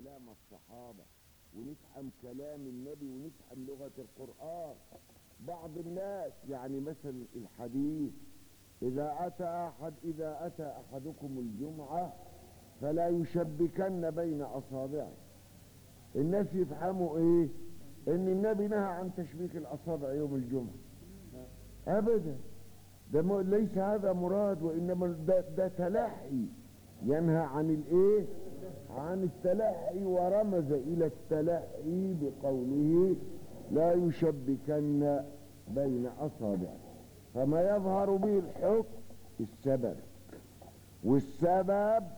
كلام الصحابة ونفهم كلام النبي ونفهم لغة القرآن بعض الناس يعني مثلا الحديث إذا أتى أحد إذا أتى أحدكم الجمعة فلا يشبكن بين أصابعه الناس يفهموا إيه إن النبي نهى عن تشبيك الأصابع يوم الجمعة أبدا ده م- ليس هذا مراد وإنما ده, ده تلحي ينهى عن الإيه عن التلحي ورمز إلى التلحي بقوله لا يشبكن بين أصابعه فما يظهر به الحكم السبب والسبب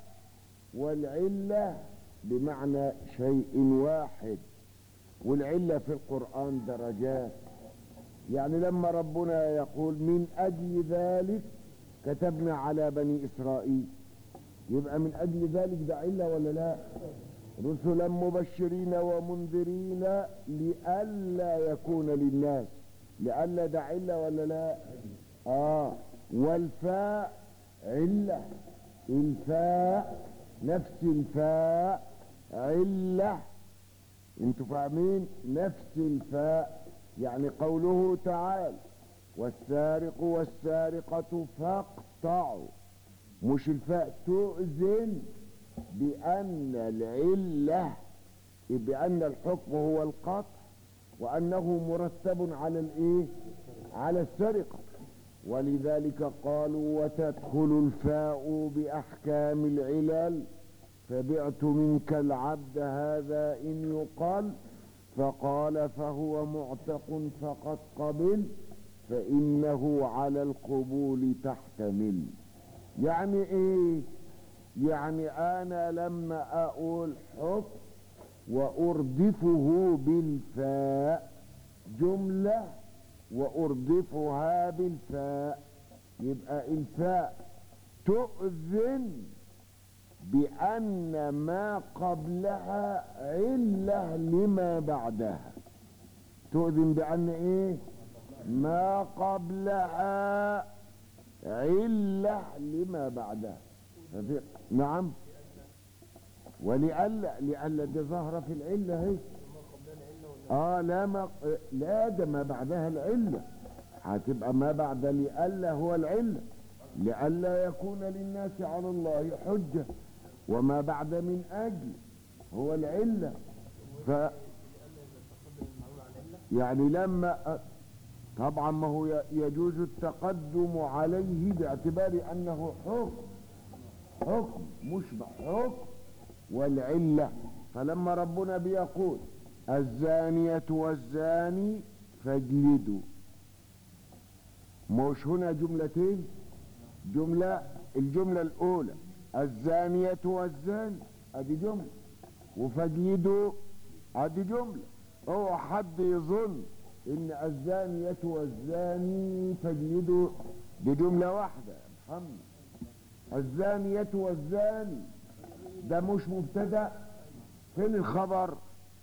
والعلة بمعنى شيء واحد والعلة في القرآن درجات يعني لما ربنا يقول من أجل ذلك كتبنا على بني إسرائيل يبقى من أجل ذلك ده علة ولا لا رسلا مبشرين ومنذرين لئلا يكون للناس لئلا ده علة ولا لا آه والفاء علة الفاء نفس الفاء علة انتوا فاهمين نفس الفاء يعني قوله تعالى والسارق والسارقة فاقطعوا مش الفاء تؤذن بأن العلة بأن الحكم هو القطع وأنه مرتب على الإيه على السرقة ولذلك قالوا وتدخل الفاء بأحكام العلل فبعت منك العبد هذا إن يقال فقال فهو معتق فقد قبل فإنه على القبول تحتمل يعني ايه يعني انا لما اقول حكم واردفه بالفاء جملة واردفها بالفاء يبقى الفاء تؤذن بأن ما قبلها علة لما بعدها تؤذن بأن ايه ما قبلها علة لما بعدها ففي نعم ولألا لألا دي ظاهرة في العلة هي اه لا ما لا ده ما بعدها العلة هتبقى ما بعد لألا هو العلة لألا يكون للناس على الله حجة وما بعد من أجل هو العلة ف يعني لما طبعا ما هو ي- يجوز التقدم عليه باعتبار انه حكم حكم مشبه حكم والعلة فلما ربنا بيقول الزانية والزاني فاجلدوا مش هنا جملتين جملة الجملة الأولى الزانية والزاني ادي جملة وفاجلدوا ادي جملة اوعى حد يظن ان الزانية والزاني فاجلدوا دي جملة واحدة يا محمد الزانية والزاني ده مش مبتدأ فين الخبر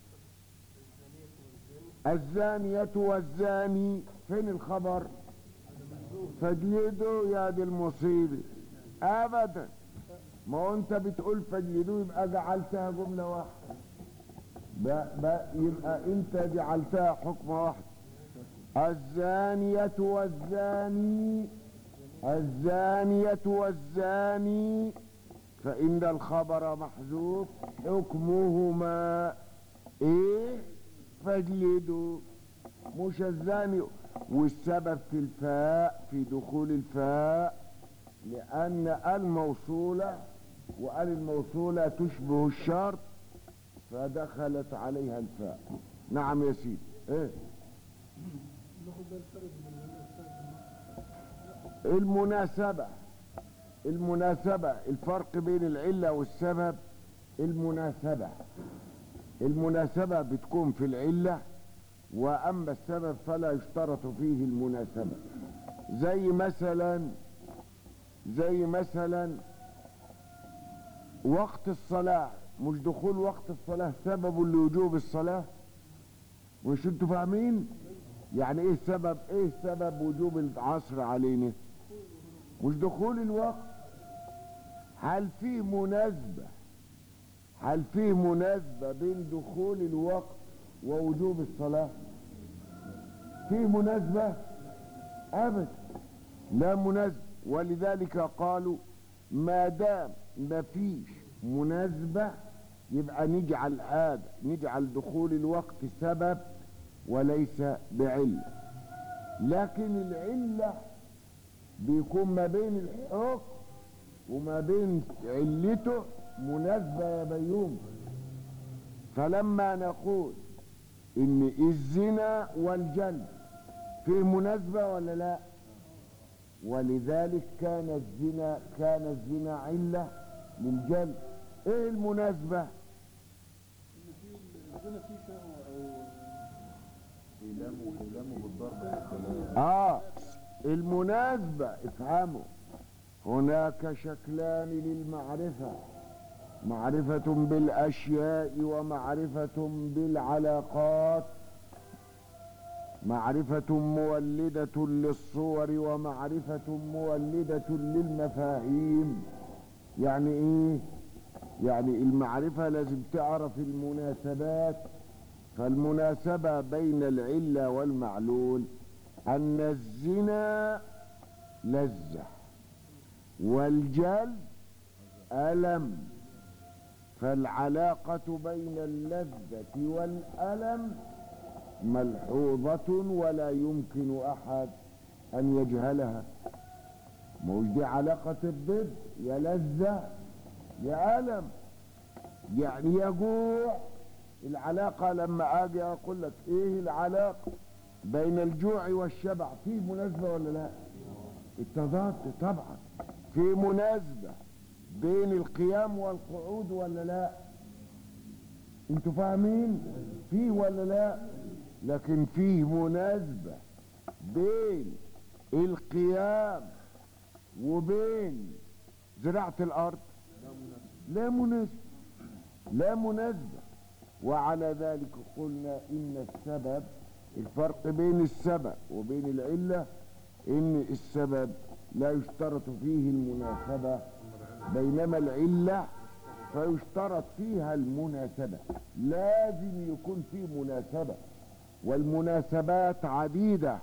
الزانية والزاني فين الخبر فاجلدوا يا دي المصيبة ابدا ما هو انت بتقول فاجلدوا يبقى جعلتها جملة واحدة بقى بقى يبقى انت جعلتها حكم واحد الزانية والزاني الزانية والزاني فإن الخبر محذوف حكمهما ايه فاجلدوا مش الزاني والسبب في الفاء في دخول الفاء لأن الموصولة وقال الموصولة تشبه الشرط فدخلت عليها الفاء نعم يا سيدي ايه المناسبة المناسبة الفرق بين العلة والسبب المناسبة المناسبة بتكون في العلة وأما السبب فلا يشترط فيه المناسبة زي مثلا زي مثلا وقت الصلاة مش دخول وقت الصلاة سبب لوجوب الصلاة مش انتوا فاهمين يعني ايه سبب ايه سبب وجوب العصر علينا مش دخول الوقت هل في مناسبة هل فيه مناسبة بين دخول الوقت ووجوب الصلاة فيه مناسبة أبدا لا مناسبة ولذلك قالوا ما دام ما فيش مناسبة يبقى نجعل هذا نجعل دخول الوقت سبب وليس بعلة لكن العلة بيكون ما بين الحكم وما بين علته مناسبة يا بيوم فلما نقول ان الزنا والجلد فيه مناسبة ولا لا ولذلك كان الزنا كان الزنا علة للجلد ايه المناسبة الزنا فيه شهوة أو إيلامه إيلامه بالضرب والكلام اه المناسبة افهموا هناك شكلان للمعرفة معرفة بالأشياء ومعرفة بالعلاقات معرفة مولدة للصور ومعرفة مولدة للمفاهيم يعني ايه يعني المعرفة لازم تعرف المناسبات فالمناسبة بين العلة والمعلول أن الزنا لذة والجلد ألم فالعلاقة بين اللذة والألم ملحوظة ولا يمكن أحد أن يجهلها موش دي علاقة الضد يا لذة يا ألم يعني يجوع العلاقة لما أجي أقول لك إيه العلاقة بين الجوع والشبع في مناسبة ولا لا التضاد طبعا في مناسبة بين القيام والقعود ولا لا انتوا فاهمين في ولا لا لكن فيه مناسبة بين القيام وبين زراعة الأرض لا مناسبة لا مناسبة وعلى ذلك قلنا إن السبب الفرق بين السبب وبين العلة إن السبب لا يشترط فيه المناسبة بينما العلة فيشترط فيها المناسبة لازم يكون في مناسبة والمناسبات عديدة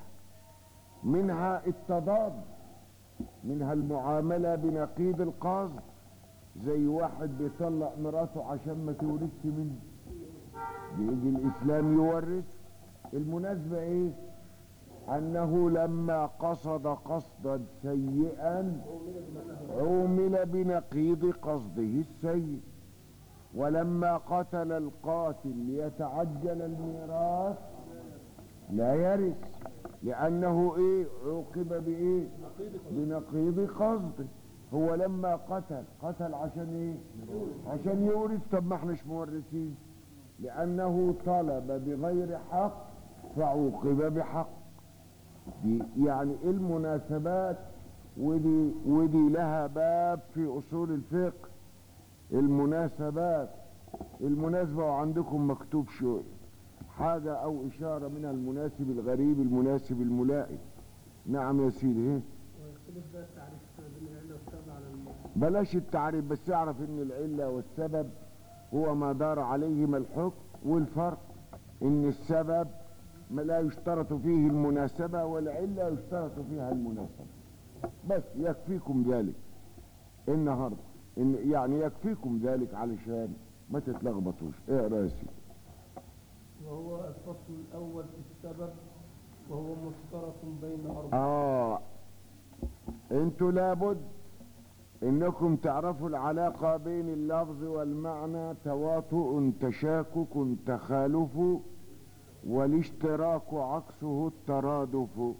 منها التضاد منها المعاملة بنقيض القصد زي واحد بيطلق مراته عشان ما تورثش منه بيجي الإسلام يورث المناسبة ايه انه لما قصد قصدا سيئا عومل بنقيض قصده السيء ولما قتل القاتل ليتعجل الميراث لا يرث لانه ايه عوقب بايه بنقيض قصده هو لما قتل قتل عشان ايه عشان يورث طب ما احناش مورثين لانه طلب بغير حق فعوقب بحق دي يعني المناسبات ودي ودي لها باب في اصول الفقه المناسبات المناسبة وعندكم مكتوب شوية حاجة او اشارة من المناسب الغريب المناسب الملائم نعم يا سيدي ايه ويختلف بقى التعريف بين العلة والسبب على الم... بلاش التعريف بس اعرف ان العلة والسبب هو ما دار عليهما الحكم والفرق ان السبب ما لا يشترط فيه المناسبة والعلة يشترط فيها المناسبة بس يكفيكم ذلك النهاردة إن يعني يكفيكم ذلك علشان ما تتلخبطوش اقرا يا سيدي وهو الفصل الأول في السبب وهو مشترك بين أربعة اه انتوا لابد انكم تعرفوا العلاقة بين اللفظ والمعنى تواطؤ تشاكك تخالف والاشتراك عكسه الترادف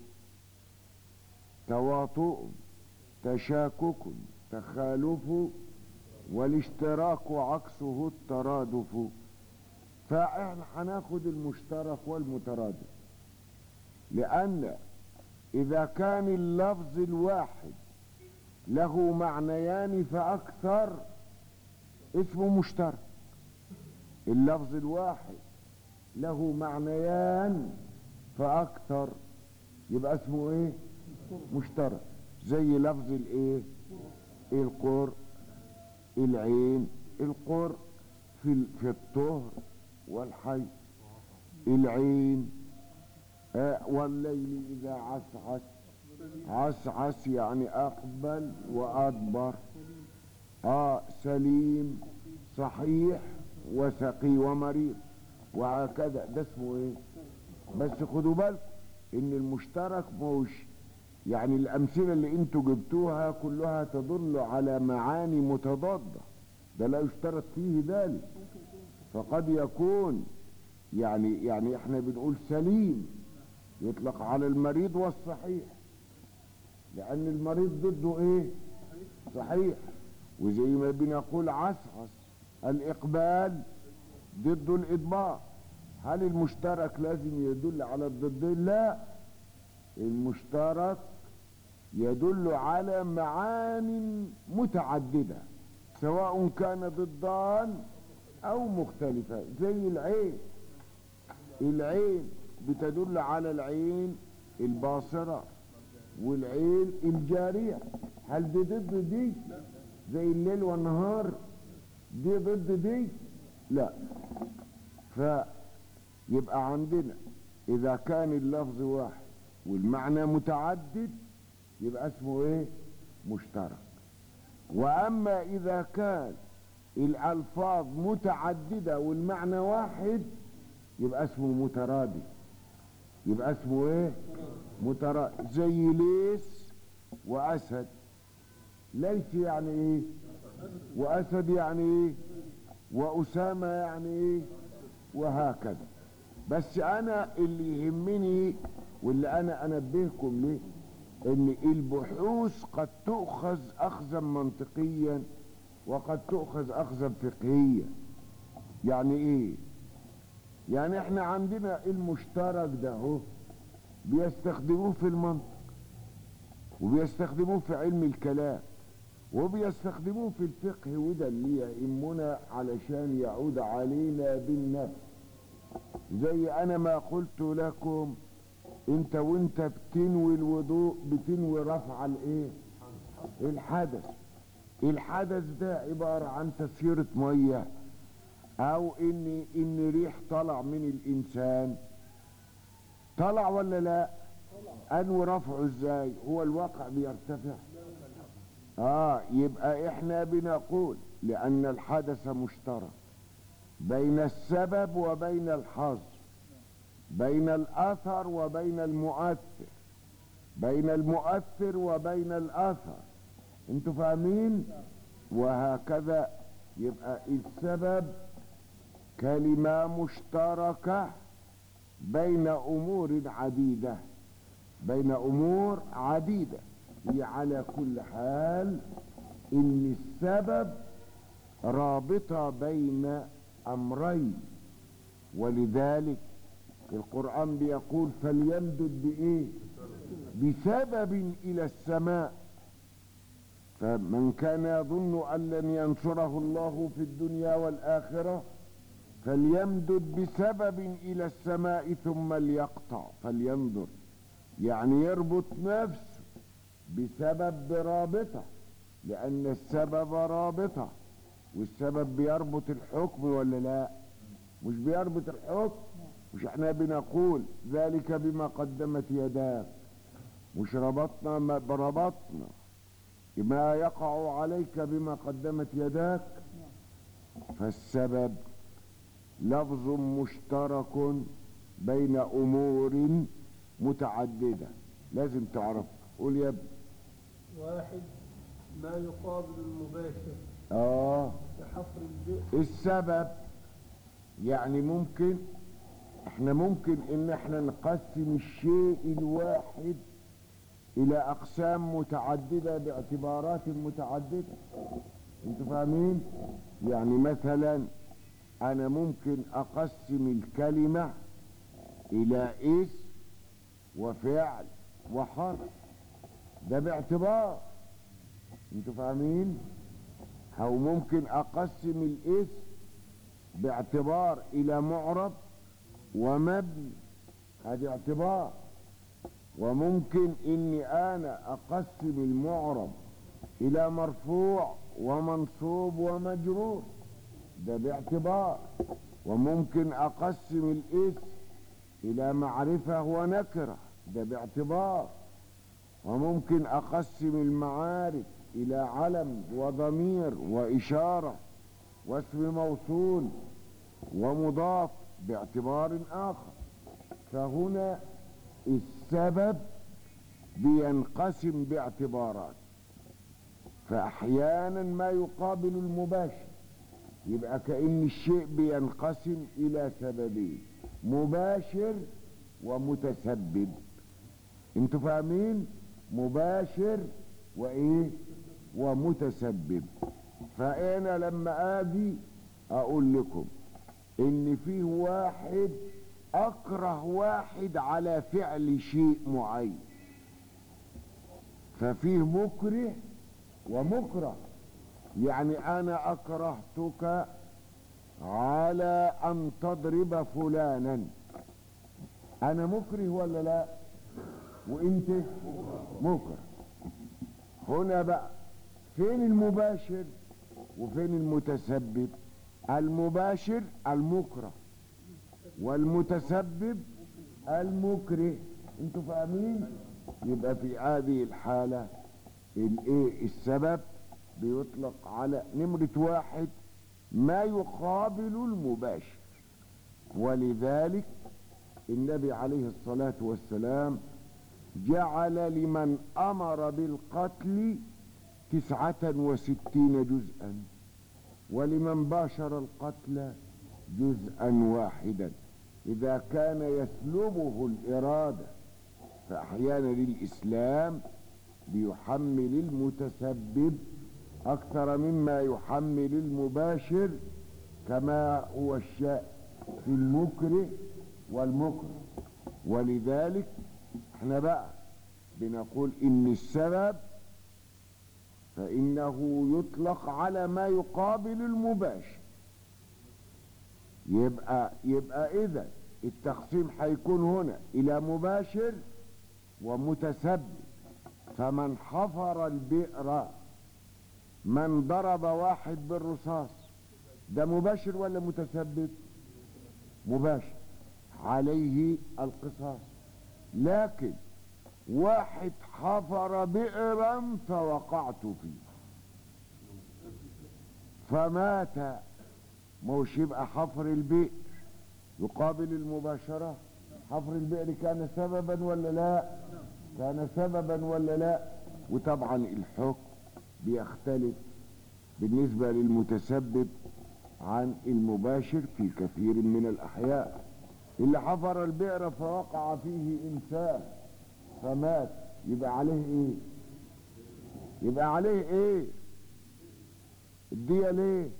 تواطؤ تشاكك تخالف والاشتراك عكسه الترادف فاحنا هناخد المشترك والمترادف لان اذا كان اللفظ الواحد له معنيان فاكثر اسمه مشترك اللفظ الواحد له معنيان فاكثر يبقى اسمه ايه مشترك زي لفظ الايه القر العين القر في ال- في الطهر والحي العين آه، والليل إذا عسعس عسعس يعني أقبل وأدبر آه سليم صحيح وسقي ومريض وهكذا ده اسمه ايه بس خدوا بالكم ان المشترك مش يعني الامثله اللي انتوا جبتوها كلها تدل على معاني متضاده ده لا يشترط فيه ذلك فقد يكون يعني يعني احنا بنقول سليم يطلق على المريض والصحيح لان المريض ضده ايه صحيح وزي ما بنقول عسعس الاقبال ضد الادبار هل المشترك لازم يدل على الضدين لا المشترك يدل على معان متعددة سواء كان ضدان او مختلفة زي العين العين بتدل على العين الباصرة والعين الجارية هل دي ضد دي زي الليل والنهار دي ضد دي لا فيبقى عندنا اذا كان اللفظ واحد والمعنى متعدد يبقى اسمه ايه مشترك واما اذا كان الالفاظ متعدده والمعنى واحد يبقى اسمه مترادف يبقى اسمه ايه مترادف زي ليس واسد ليس يعني ايه واسد يعني ايه واسامه يعني ايه وهكذا بس انا اللي يهمني واللي انا انبهكم ليه ان البحوث قد تؤخذ اخذا منطقيا وقد تؤخذ اخذا فقهيا يعني ايه يعني احنا عندنا المشترك ده هو بيستخدموه في المنطق وبيستخدموه في علم الكلام وبيستخدموه في الفقه وده اللي يهمنا علشان يعود علينا بالنفس زي انا ما قلت لكم انت وانت بتنوي الوضوء بتنوي رفع الايه الحدث الحدث ده عبارة عن تسيرة مية او ان ان ريح طلع من الانسان طلع ولا لا انوي رفعه ازاي هو الواقع بيرتفع اه يبقى احنا بنقول لان الحدث مشترك بين السبب وبين الحظ بين الاثر وبين المؤثر بين المؤثر وبين الاثر انتوا فاهمين وهكذا يبقى السبب كلمة مشتركة بين امور عديدة بين امور عديدة هي على كل حال ان السبب رابطة بين امرين ولذلك القرآن بيقول فليمدد بإيه بسبب إلى السماء فمن كان يظن أن لن ينصره الله في الدنيا والآخرة فليمدد بسبب إلى السماء ثم ليقطع فلينظر يعني يربط نفسه بسبب برابطة لأن السبب رابطة والسبب بيربط الحكم ولا لا مش بيربط الحكم مش احنا بنقول ذلك بما قدمت يداك مش ربطنا ما بربطنا ما يقع عليك بما قدمت يداك فالسبب لفظ مشترك بين امور متعدده لازم تعرف قول يا ابني واحد ما يقابل المباشر اه كحفر البئر السبب يعني ممكن احنا ممكن ان احنا نقسم الشيء الواحد الى اقسام متعددة باعتبارات متعددة انتوا فاهمين يعني مثلا انا ممكن اقسم الكلمة الى اسم وفعل وحرف ده باعتبار انتوا فاهمين او ممكن اقسم الاسم باعتبار الى معرب ومبني هذا اعتبار وممكن اني انا اقسم المعرب الى مرفوع ومنصوب ومجرور ده باعتبار وممكن اقسم الاسم الى معرفة ونكرة ده باعتبار وممكن اقسم المعارف الى علم وضمير واشارة واسم موصول ومضاف باعتبار اخر فهنا السبب بينقسم باعتبارات فاحيانا ما يقابل المباشر يبقى كأن الشيء بينقسم الى سببين مباشر ومتسبب انتوا فاهمين مباشر وايه ومتسبب فانا لما اجي اقول لكم ان فيه واحد اكره واحد على فعل شيء معين ففيه مكره ومكره يعني انا اكرهتك على ان تضرب فلانا انا مكره ولا لا وانت مكره هنا بقى فين المباشر وفين المتسبب المباشر المكره والمتسبب المكره انتوا فاهمين يبقى في هذه الحالة الايه السبب بيطلق على نمرة واحد ما يقابل المباشر ولذلك النبي عليه الصلاة والسلام جعل لمن أمر بالقتل تسعة وستين جزءا ولمن باشر القتل جزءا واحدا إذا كان يسلبه الإرادة فأحيانا الإسلام بيحمل المتسبب أكثر مما يحمل المباشر كما هو الشأن في المكره والمكره ولذلك احنا بقى بنقول إن السبب فإنه يطلق على ما يقابل المباشر يبقى يبقى إذا التقسيم هيكون هنا إلى مباشر ومتسبب فمن حفر البئر من ضرب واحد بالرصاص ده مباشر ولا متسبب مباشر عليه القصاص لكن واحد حفر بئرا فوقعت فيه فمات موش يبقى حفر البئر يقابل المباشرة حفر البئر كان سببا ولا لا كان سببا ولا لا وطبعا الحكم بيختلف بالنسبة للمتسبب عن المباشر في كثير من الأحياء اللي حفر البئر فوقع فيه إنسان فمات يبقى عليه إيه يبقى عليه إيه الدية ليه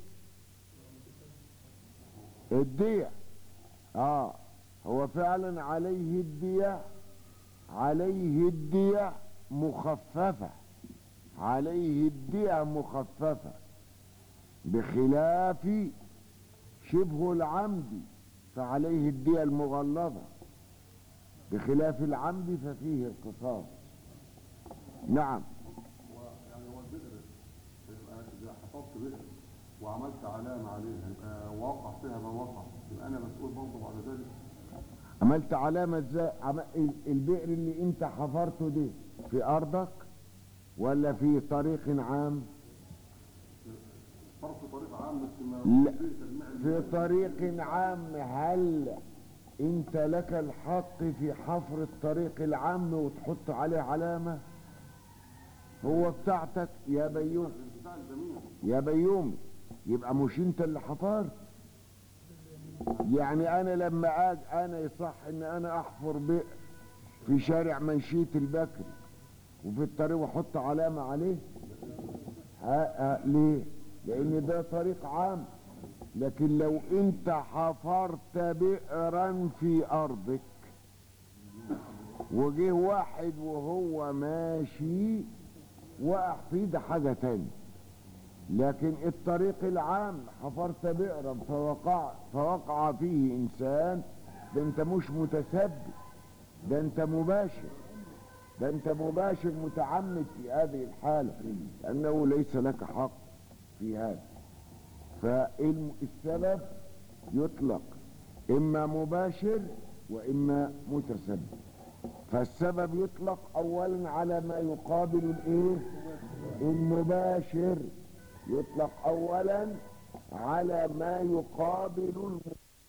الدية اه هو فعلا عليه الدية عليه الدية مخففة عليه الدية مخففة بخلاف شبه العمد فعليه الدية المغلظة بخلاف العمد ففيه القصاص نعم يعني هو البئر يبقى اذا حفظت بئر وعملت علامه عليها يبقى وقع فيها ما وقع يبقى انا مسؤول برضه بعد ذلك عملت علامة ازاي عم... ال- البئر اللي انت حفرته دي في ارضك ولا في طريق عام فرق طريق عام بس ما لا في طريق عام هل انت لك الحق في حفر الطريق العام وتحط عليه علامة هو بتاعتك يا بيوم بتاع الجميع يا بيوم يبقى مش انت اللي حفرت يعني انا لما اج انا يصح ان انا احفر بئر في شارع منشية البكري وفي الطريق واحط علامة عليه ها ها ليه لان ده طريق عام لكن لو انت حفرت بئرا في ارضك وجه واحد وهو ماشي وقع فيه ده حاجة تانية لكن الطريق العام حفرت بئرا فوقع فوقع فيه انسان ده انت مش متسبب ده انت مباشر ده انت مباشر متعمد في هذه الحالة لانه ليس لك حق في هذا فالسبب يطلق إما مباشر وإما متسبب فالسبب يطلق أولا على ما يقابل الإيه المباشر يطلق أولا على ما يقابل الم...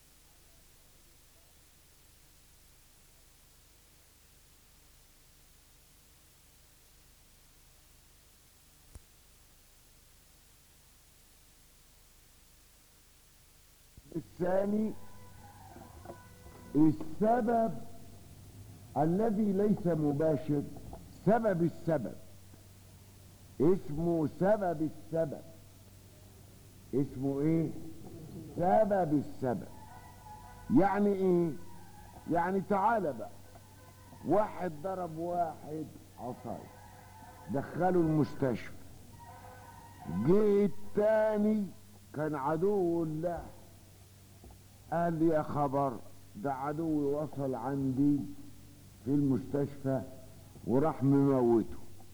الثاني السبب الذي ليس مباشر سبب السبب اسمه سبب السبب اسمه ايه سبب السبب يعني ايه يعني تعالى بقى واحد ضرب واحد عصاية دخله المستشفى جه التاني كان عدو الله قال لي يا خبر ده عدوي وصل عندي في المستشفى وراح مموته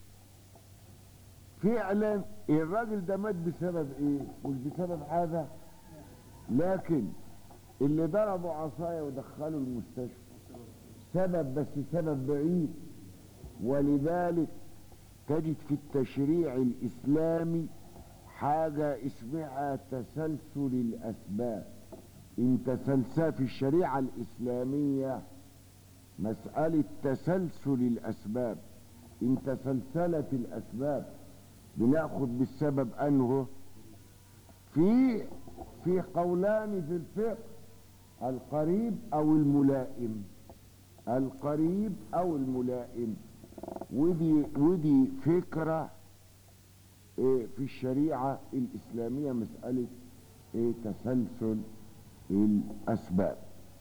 فعلا الراجل ده مات بسبب ايه مش بسبب هذا لكن اللي ضربوا عصايه ودخلوا المستشفى سبب بس سبب بعيد ولذلك تجد في التشريع الاسلامي حاجه اسمها تسلسل الاسباب ان تسلسل في الشريعه الاسلاميه مساله تسلسل الاسباب ان تسلسلت الاسباب بناخذ بالسبب انه في في قولان في الفقه القريب او الملائم القريب او الملائم ودي ودي فكره إيه في الشريعه الاسلاميه مساله إيه تسلسل الاسباب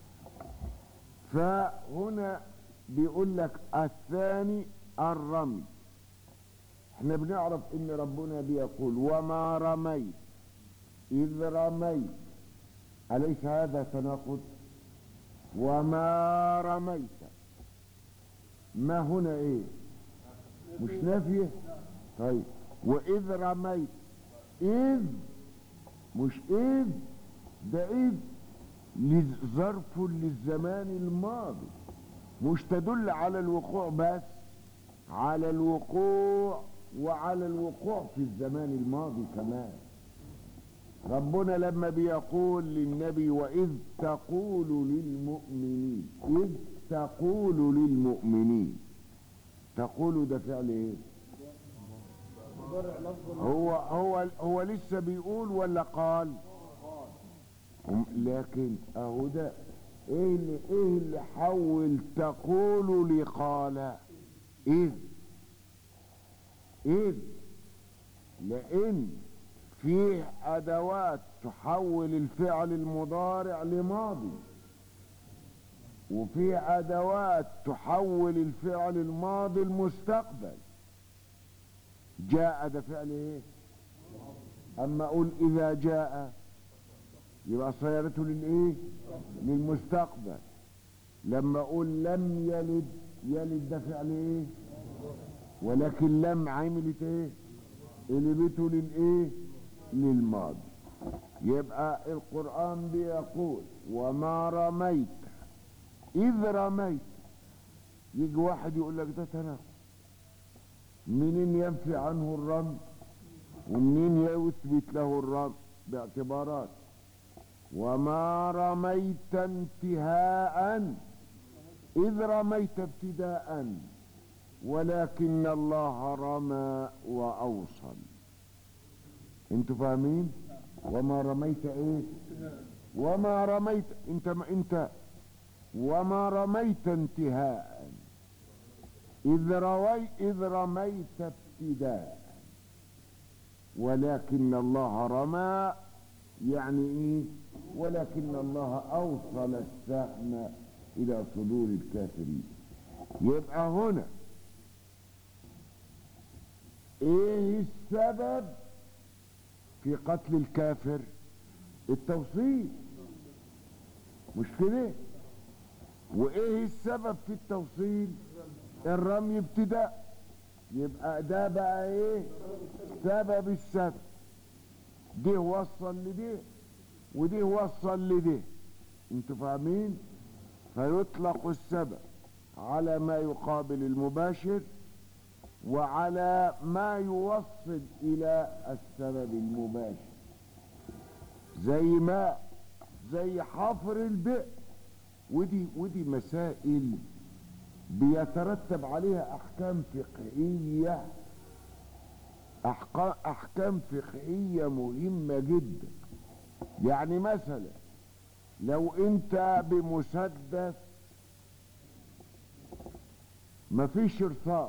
فهنا بيقول لك الثاني الرمي احنا بنعرف ان ربنا بيقول وما رميت اذ رميت اليس هذا تناقض وما رميت ما هنا ايه مش نافيه طيب واذ رميت اذ مش اذ ده اذ ظرف للزمان الماضي مش تدل على الوقوع بس على الوقوع وعلى الوقوع في الزمان الماضي كمان ربنا لما بيقول للنبي وإذ تقول للمؤمنين إذ تقول للمؤمنين تقول ده فعل ايه مضارع لفظ هو هو هو لسه بيقول ولا قال هم- لكن اهو ده ايه اللي ايه اللي حول تقول لقال اذ اذ لان فيه ادوات تحول الفعل المضارع لماضي وفي ادوات تحول الفعل الماضي المستقبل جاء ده فعل ايه اما اقول اذا جاء يبقى صيغته للايه للمستقبل لما اقول لم يلد يلد ده فعل ايه ولكن لم عملت ايه قلبته للايه للماضي يبقى القرآن بيقول وما رميت إذ رميت يجي واحد يقول لك ده تناقض منين ينفي عنه الرمي ومنين يثبت له الرمي باعتبارات وما رميت انتهاء إذ رميت ابتداء ولكن الله رمى وأوصل انتوا فاهمين وما رميت ايه وما رميت انت ما انت وما رميت انتهاء إذ روي إذ رميت ابتداء ولكن الله رمى يعني ايه ولكن الله اوصل السهم الى صدور الكافرين يبقى هنا ايه السبب في قتل الكافر التوصيل مش كده وايه السبب في التوصيل الرمي ابتداء يبقى ده بقى ايه سبب السبب ده وصل لده وده وصل لده انتوا فاهمين فيطلق السبب على ما يقابل المباشر وعلى ما يوصل الى السبب المباشر زي ما زي حفر البئر ودي ودي مسائل بيترتب عليها احكام فقهيه أحقا- احكام فقهيه مهمه جدا يعني مثلا لو انت بمسدس مفيش رصاص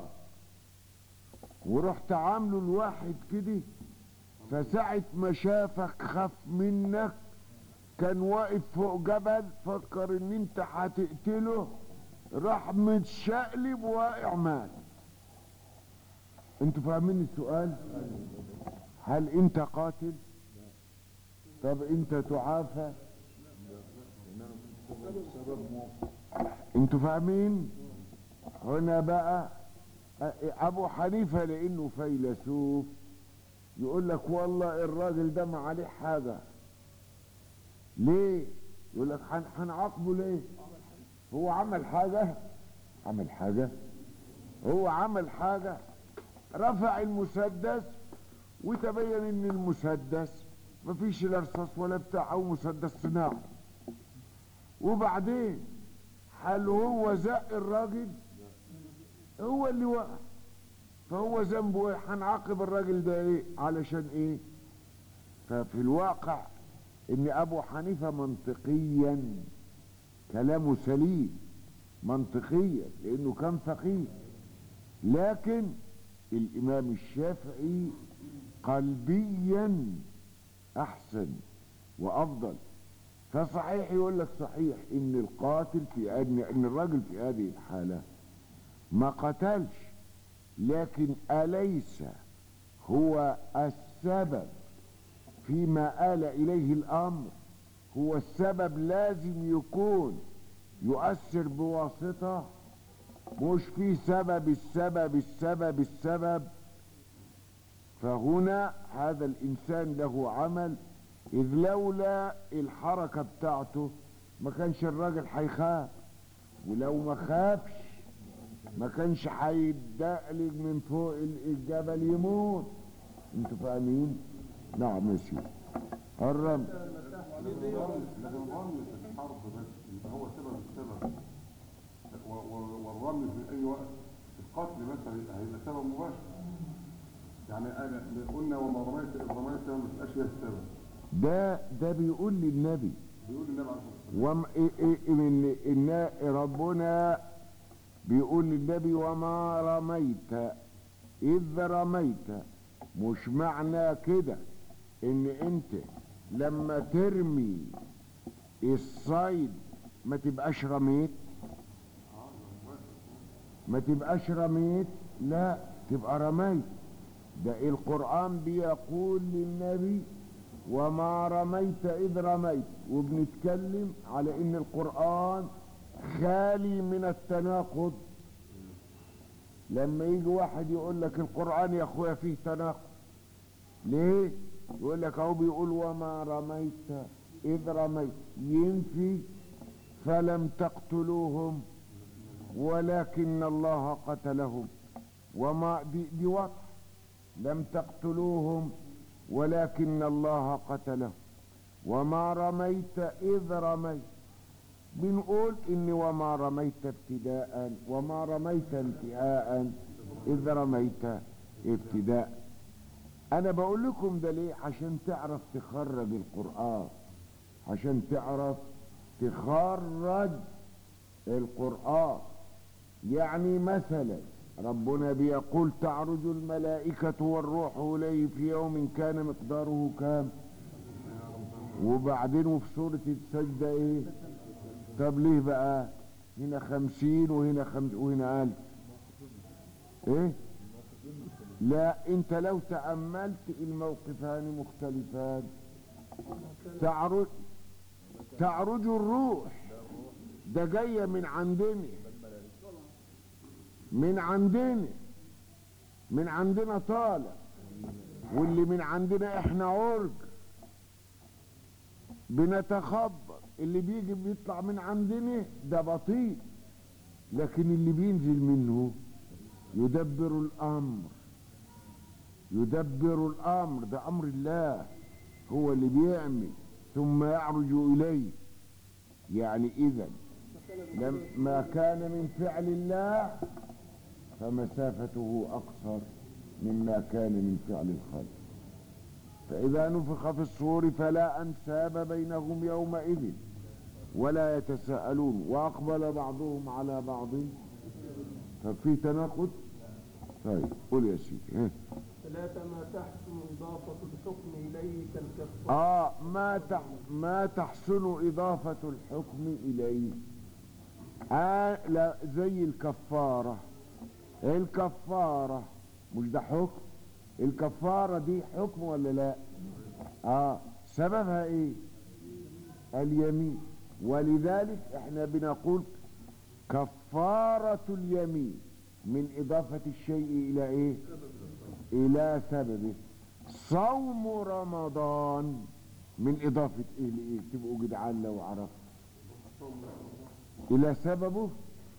ورحت عامله الواحد كده فساعة ما شافك خاف منك كان واقف فوق جبل فكر ان انت هتقتله راح متشقلب واقع مات انتوا فاهمين السؤال هل انت قاتل طب انت تعافى انتوا فاهمين هنا بقى ابو حنيفه لانه فيلسوف يقول لك والله الراجل ده ما عليه حاجه ليه يقول لك هن- هنعاقبه ليه هو عمل حاجه عمل حاجه هو عمل حاجه رفع المسدس وتبين ان المسدس مفيش لا رصاص ولا بتاع او مسدس صناعي وبعدين هل هو زق الراجل هو اللي وقع فهو ذنبه ايه هنعاقب الراجل ده ايه علشان ايه ففي الواقع ان ابو حنيفه منطقيا كلامه سليم منطقيا لانه كان فقيه لكن الامام الشافعي قلبيا احسن وافضل فصحيح يقول لك صحيح ان القاتل في ان ان الراجل في هذه الحاله ما قتلش لكن أليس هو السبب فيما آل إليه الأمر هو السبب لازم يكون يؤثر بواسطة مش في سبب السبب السبب السبب فهنا هذا الإنسان له عمل إذ لولا الحركة بتاعته ما كانش الراجل هيخاف ولو ما خافش ما كانش هيدقلج من فوق الجبل يموت انتوا فاهمين نعم يا سيدي الرمل لكن الرمي في الحرب بس يبقى هو سبب السبب و- و- والرمي في اي وقت القتل بس هي- هيبقى سبب مباشر يعني انا قلنا وما رميت اذ رميت ما تبقاش هي السبب ده ده بيقول للنبي بيقول النبي عليه الصلاه والسلام وم إيه إيه من إن ربنا بيقول للنبي وما رميت إذ رميت مش معنى كده إن أنت لما ترمي الصيد ما تبقاش رميت ما تبقاش رميت لا تبقى رميت ده القرآن بيقول للنبي وما رميت إذ رميت وبنتكلم على إن القرآن خالي من التناقض لما يجي واحد يقول لك القرآن يا أخويا فيه تناقض ليه؟ يقول لك أهو بيقول وما رميت إذ رميت ينفي فلم تقتلوهم ولكن الله قتلهم وما دي, دي واضحة لم تقتلوهم ولكن الله قتلهم وما رميت إذ رميت بنقول إن وما رميت ابتداء وما رميت انتهاء إذ رميت ابتداء أنا بقول لكم ده ليه عشان تعرف تخرج القرآن عشان تعرف تخرج القرآن يعني مثلا ربنا بيقول تعرج الملائكة والروح إليه في يوم كان مقداره كام وبعدين وفي سورة السجدة ايه طب ليه بقى هنا خمسين وهنا خمس وهنا ألف ايه لا انت لو تأملت الموقفان مختلفان تعرج تعرج الروح ده جاية من عندنا من عندنا من عندنا طالع واللي من عندنا احنا عرج بنتخبط اللي بيجي بيطلع من عندنا ده بطيء لكن اللي بينزل منه يدبر الامر يدبر الامر ده امر الله هو اللي بيعمل ثم يعرج اليه يعني اذا لما كان من فعل الله فمسافته اقصر مما كان من فعل الخلق فإذا نفخ في الصور فلا أنساب بينهم يومئذ ولا يتساءلون وأقبل بعضهم على بعض ففي تناقض طيب قول يا سيدي ها. ثلاثة ما تحسن إضافة الحكم إليه كالكفار آه ما تح ما تحسن إضافة الحكم إليه آه لا زي الكفارة الكفارة مش ده حكم الكفارة دي حكم ولا لا آه سببها إيه اليمين ولذلك احنا بنقول كفارة اليمين من إضافة الشيء إلى إيه إلى سببه صوم رمضان من إضافة إيه لإيه تبقوا جدعان لو عرفت إلى سببه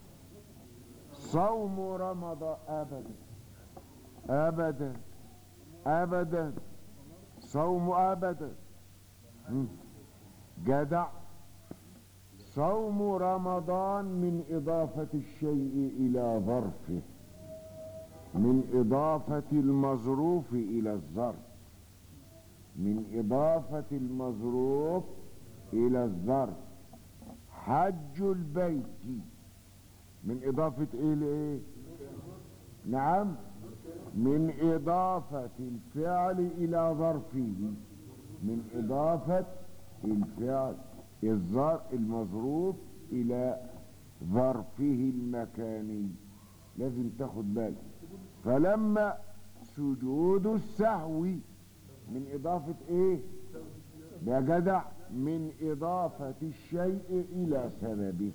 صوم رمضان أبدا أبدا أبدا صوم أبدا مم. جدع صوم رمضان من إضافة الشيء إلى ظرفه من إضافة المظروف إلى الظرف من إضافة المظروف إلى الظرف حج البيت من إضافة إيه لإيه نعم من إضافة الفعل إلى ظرفه من إضافة الفعل الظرف المظروف إلى ظرفه المكاني لازم تاخد بالك فلما سجود السهو من إضافة إيه يا جدع من إضافة الشيء إلى سببه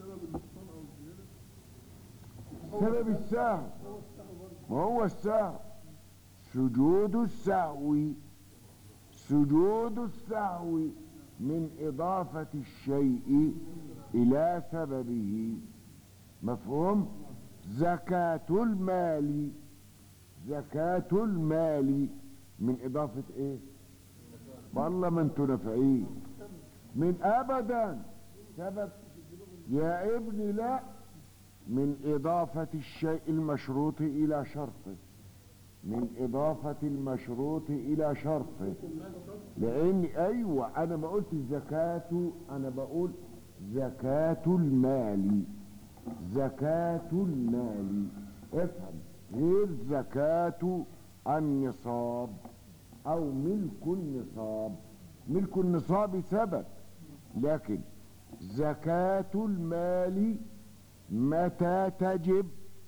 سبب السهو ما هو السهو سجود السهو سجود السهو من إضافة الشيء إلى سببه مفهوم زكاة المال زكاة المال من إضافة إيه والله ما انتوا نافعين من أبدا سبب يا ابني لا من إضافة الشيء المشروط إلى شرطه من إضافة المشروط إلى شرطه لأن أيوة أنا ما قلت زكاة أنا بقول زكاة المال زكاة المال افهم غير زكاة النصاب أو ملك النصاب ملك النصاب سبب لكن زكاة المال متى تجب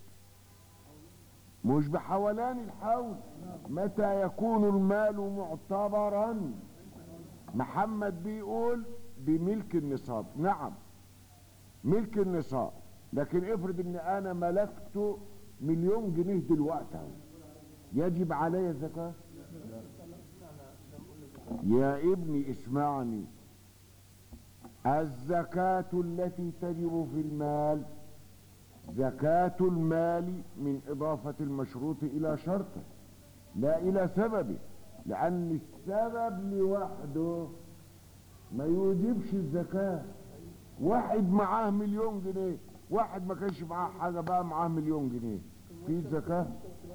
مش بحولان الحول متى يكون المال معتبرا محمد بيقول بملك النصاب نعم ملك النصاب لكن افرض ان انا ملكت مليون جنيه دلوقتي أهو. يجب علي الزكاة يا ابني اسمعني الزكاة التي تجب في المال زكاة المال من إضافة المشروط إلى شرطه لا إلى سببه لأن السبب لوحده ما يوجبش الزكاة واحد معاه مليون جنيه واحد ما كانش معاه حاجة بقى معاه مليون جنيه في زكاة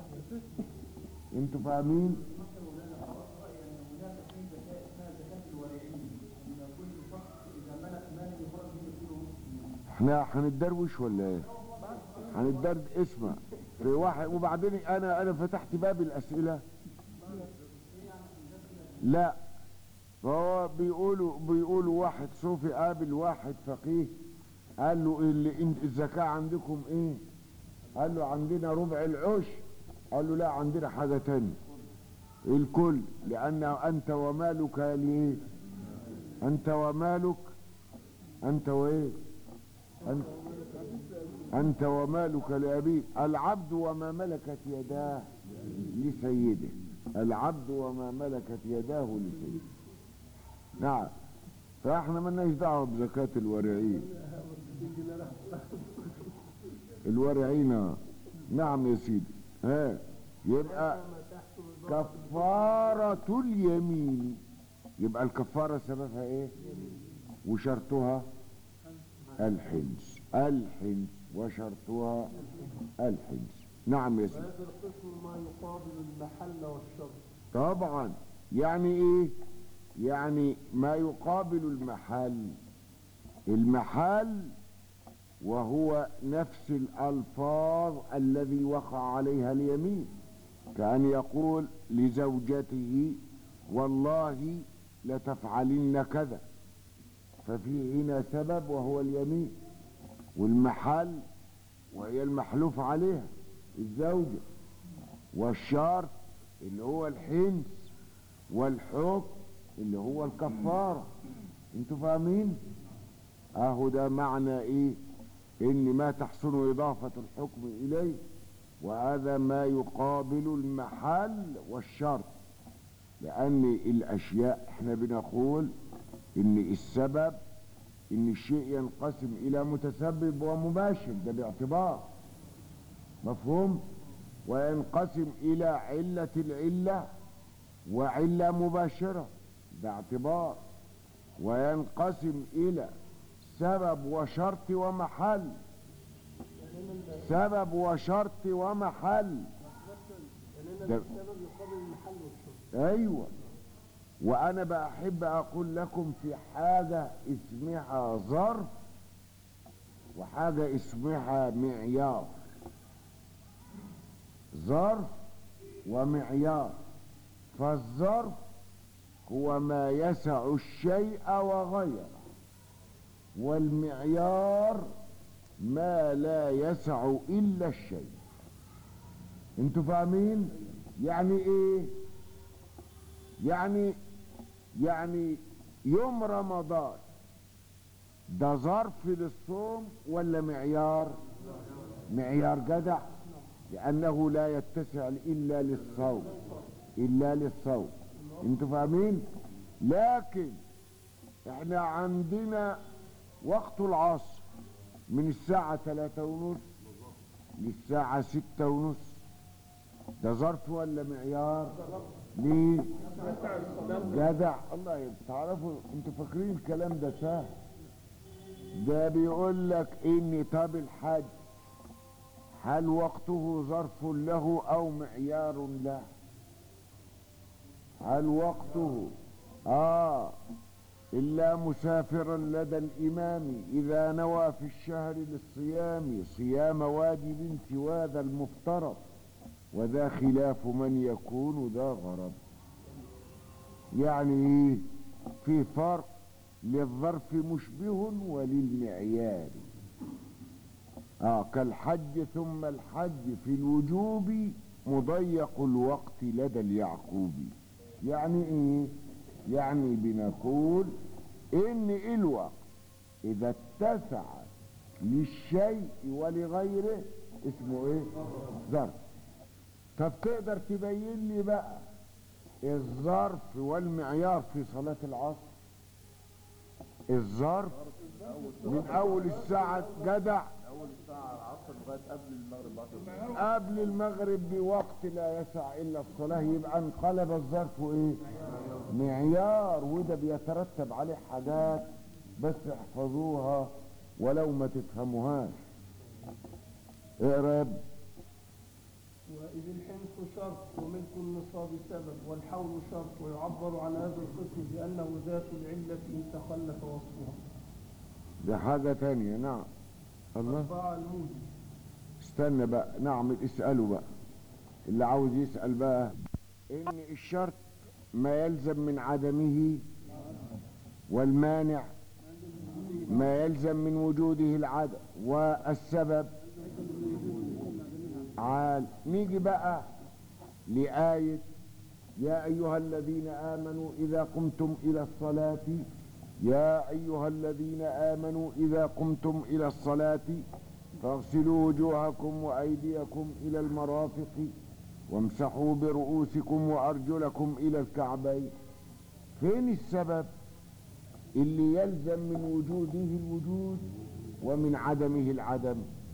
انتوا فاهمين احنا هنتدروش ولا ايه هنتدرد اسمع في واحد وبعدين انا انا فتحت باب الاسئله لا فهو بيقولوا بيقولوا واحد صوفي قابل واحد فقيه قال له اللي انت الزكاه عندكم ايه قال له عندنا ربع العش قال له لا عندنا حاجه تانية الكل لان انت ومالك ليه انت ومالك انت وايه انت أنت ومالك لأبيك العبد وما ملكت يداه لسيده العبد وما ملكت يداه لسيده نعم فاحنا مالناش دعوه بزكاه الورعين الورعين آه. نعم يا سيدي ها يبقى ما تحصل إضافة كفارة اليمين يبقى الكفارة سببها ايه وشرطها الحنس الحنس وشرطها الحنس نعم يا سيدي وهذا القسم ما يقابل المحل والشرط طبعا يعني ايه يعني ما يقابل المحل المحل وهو نفس الالفاظ الذي وقع عليها اليمين كان يقول لزوجته والله لتفعلن كذا ففي هنا سبب وهو اليمين والمحل وهي المحلوف عليها الزوجه والشرط اللي هو الحنس والحكم اللي هو الكفارة انتوا فاهمين اهو ده معنى ايه ان ما تحسن اضافة الحكم اليه وهذا ما يقابل المحل والشرط لان الاشياء احنا بنقول ان السبب ان الشيء ينقسم الى متسبب ومباشر ده باعتبار مفهوم وينقسم إلى علة العلة وعلة مباشرة باعتبار وينقسم إلى سبب وشرط ومحل سبب وشرط ومحل لأن ده- السبب يقابل المحل والشرط أيوة وأنا بحب أقول لكم في حاجة اسمها ظرف وحاجة اسمها معيار ظرف ومعيار فالظرف هو ما يسع الشيء وغيره والمعيار ما لا يسع إلا الشيء انتوا فاهمين يعني ايه يعني يعني يوم رمضان ده ظرف للصوم ولا معيار معيار جدع لأنه لا يتسع إلا للصوم إلا للصوم انتوا فاهمين لكن احنا عندنا وقت العصر من الساعة ثلاثة ونص للساعة ستة ونص ده ظرف ولا معيار ليه جدع الله يبقى تعرفوا انتوا فاكرين الكلام ده سهل ده بيقول لك ان طب الحج هل وقته ظرف له او معيار له هل وقته اه إلا مسافرا لدى الإمام إذا نوى في الشهر للصيام صيام واجب سوى ذا المفترض وذا خلاف من يكون ذا غرض يعني إيه؟ في فرق للظرف مشبه وللمعيار آه كالحج ثم الحج في الوجوب مضيق الوقت لدى اليعقوبي يعني ايه يعني بنقول ان الوقت اذا اتسع للشيء ولغيره اسمه ايه ظرف طب تقدر تبين لي بقى الظرف والمعيار في صلاة العصر الظرف من اول الساعة جدع اول الساعه العصر لغايه قبل المغرب بعشر قبل المغرب بوقت لا يسع الا الصلاه يبقى انقلب الظرف ايه معيار وده بيترتب عليه حاجات بس احفظوها ولو ما تفهموهاش اقرا وإذ الحنث شرط وملك النصاب سبب والحول شرط ويعبر عن هذا القسم بأنه ذات العلة إن تخلف وصفها ده حاجه تانية نعم الله أربعة الموجب استنى بقى نعم اسأله بقى اللي عاوز يسأل بقى ان الشرط ما يلزم من عدمه والمانع ما يلزم من وجوده العدم والسبب عال نيجي بقى لآية يا أيها الذين آمنوا إذا قمتم إلى الصلاة يا أيها الذين آمنوا إذا قمتم إلى الصلاة فاغسلوا وجوهكم وأيديكم إلى المرافق وامسحوا برؤوسكم وأرجلكم إلى الكعبين فين السبب اللي يلزم من وجوده الوجود ومن عدمه العدم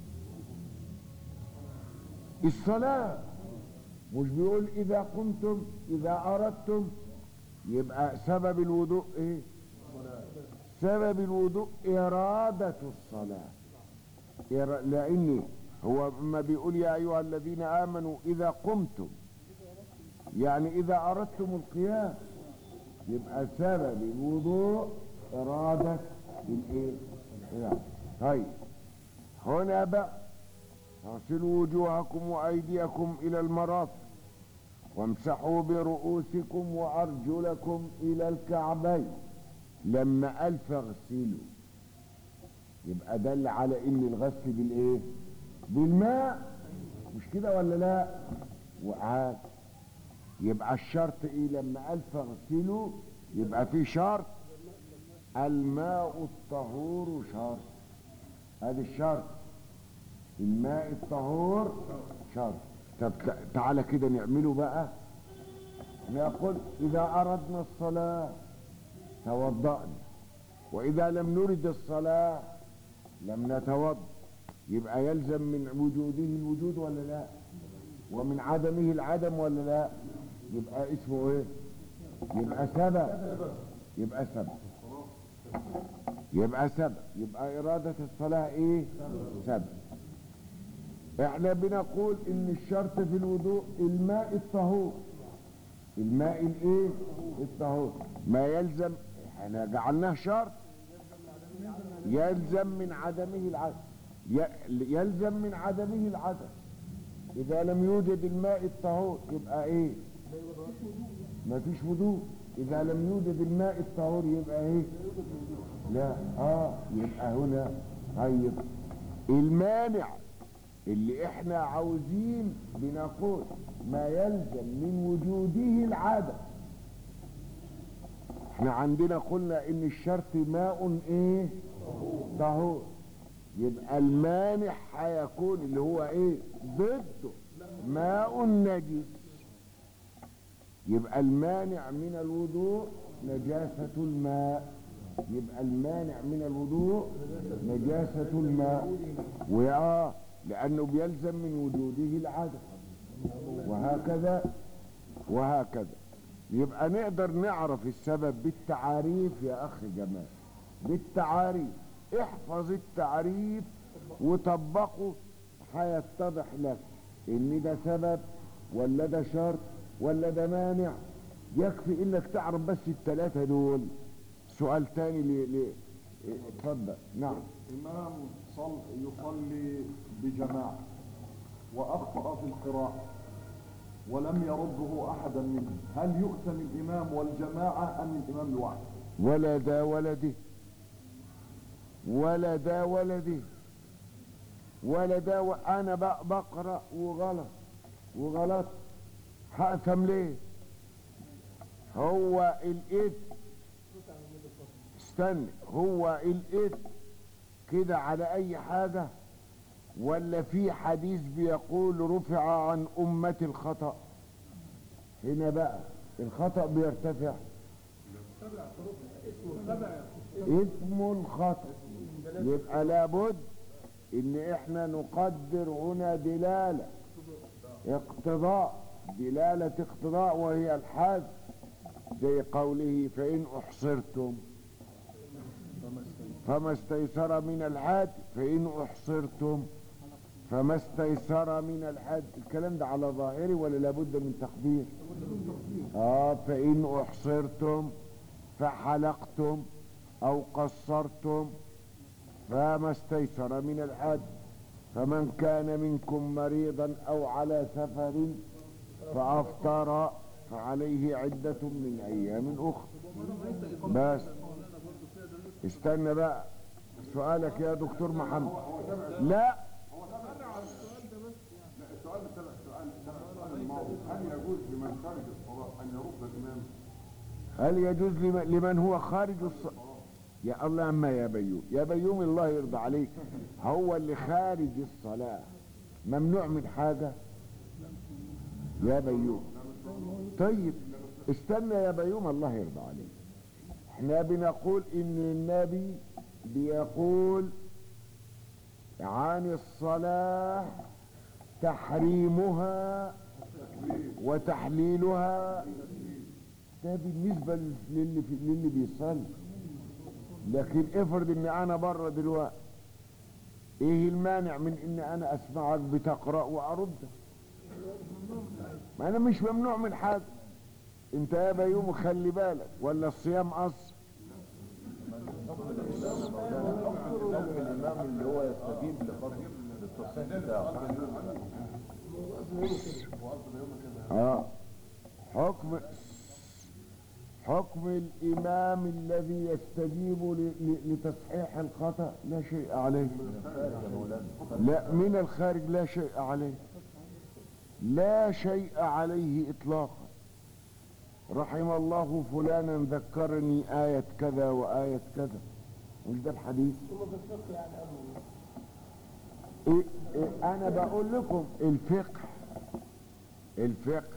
الصلاة مش بيقول إذا قمتم إذا أردتم يبقى سبب الوضوء إيه؟ سبب الوضوء إرادة الصلاة إرا- لأن هو ما بيقول يا أيها الذين آمنوا إذا قمتم يعني إذا أردتم القيام يبقى سبب الوضوء إرادة الإيه؟ القيام. طيب هنا بقى اغسلوا وجوهكم وأيديكم إلى المرافق وامسحوا برؤوسكم وأرجلكم إلى الكعبين لما قال فاغسلوا يبقى دل على ان الغسل بالايه بالماء مش كده ولا لا وعاد يبقى الشرط ايه لما قال فاغسلوا يبقى في شرط الماء الطهور شرط ادي الشرط الماء الطهور شرط طب تع- تعالى كده نعمله بقى نقول اذا اردنا الصلاه توضأنا وإذا لم نرد الصلاة لم نتوضأ يبقى يلزم من وجوده الوجود ولا لا ومن عدمه العدم ولا لا يبقى اسمه ايه يبقى سبب يبقى سبب يبقى سبب يبقى إرادة الصلاة ايه سبب احنا بنقول ان الشرط في الوضوء الماء الطهور الماء الايه الطهور ما يلزم احنا جعلناه شرط يلزم من عدمه العدم ي- يلزم من عدمه العدم اذا لم يوجد الماء الطهور يبقى ايه ما فيش وضوء اذا لم يوجد الماء الطهور يبقى ايه لا اه يبقى هنا طيب المانع اللي احنا عاوزين بنقول ما يلزم من وجوده العدم احنا عندنا قلنا ان الشرط ماء ايه طهور يبقى المانع هيكون اللي هو ايه ضده ماء نجس يبقى المانع من الوضوء نجاسة الماء يبقى المانع من الوضوء نجاسة الماء وآه لأنه بيلزم من وجوده العدم وهكذا وهكذا يبقى نقدر نعرف السبب بالتعاريف يا أخي جمال بالتعاريف احفظ التعريف وطبقه هيتضح لك ان ده سبب ولا ده شرط ولا ده مانع يكفي انك تعرف بس الثلاثة دول سؤال تاني ل... ل... اتفضل نعم إمام صل يصلي بجماعة وأخطأ في القراءة ولم يرده أحدا منهم هل يؤتم الإمام والجماعة أم الإمام لوحده ولا ده ولا دي ولا ده ولا دي ولا ده وانا بق- بقرا وغلط وغلط هأثم ليه هو الايد استنى هو الايد كده على اي حاجة ولا في حديث بيقول رفع عن امة الخطأ هنا بقى الخطأ بيرتفع اسم الخطأ يبقى لابد ان احنا نقدر هنا دلالة اقتضاء دلالة اقتضاء وهي الحذف زي قوله فإن أحصرتم فما استيسر من الحد فإن أحصرتم فما استيسر من الحد الكلام ده على ظاهري ولا لابد من تقدير اه فإن أحصرتم فحلقتم أو قصرتم فما استيسر من الحد فمن كان منكم مريضا أو على سفر فأفطر فعليه عدة من أيام أخرى بس استنى بقى سؤالك يا دكتور محمد لا لا السؤال ده سبق سؤال سبق السؤال الماضي هل يجوز لمن خرج الصلاة أن يرد الإمام؟ هل يجوز لمن, لمن هو خارج الصلاة يا الله عما يا بيوم يا بيوم الله يرضى عليك هو اللي خارج الصلاة ممنوع من حاجة يا بيوم طيب استنى يا بيوم الله يرضى عليك احنا بنقول ان النبي بيقول عن الصلاة تحريمها وتحليلها ده بالنسبة للي, في للي بيصلي لكن افرض ان انا بره دلوقتي ايه المانع من ان انا اسمعك بتقرأ وارد ما انا مش ممنوع من حاجة انت يا بيوم خلي بالك ولا الصيام اصلا حكم الامام اللي هو يستجيب لخطب للتصحيح بتاعه اه حكم حكم الإمام الذي يستجيب ل- ل- لتصحيح الخطأ لا شيء عليه لا من الخارج لا شيء عليه لا شيء عليه إطلاقا رحم الله فلانا ذكرني آية كذا وآية كذا مش ده الحديث إيه إيه أنا بقول لكم الفقه الفقه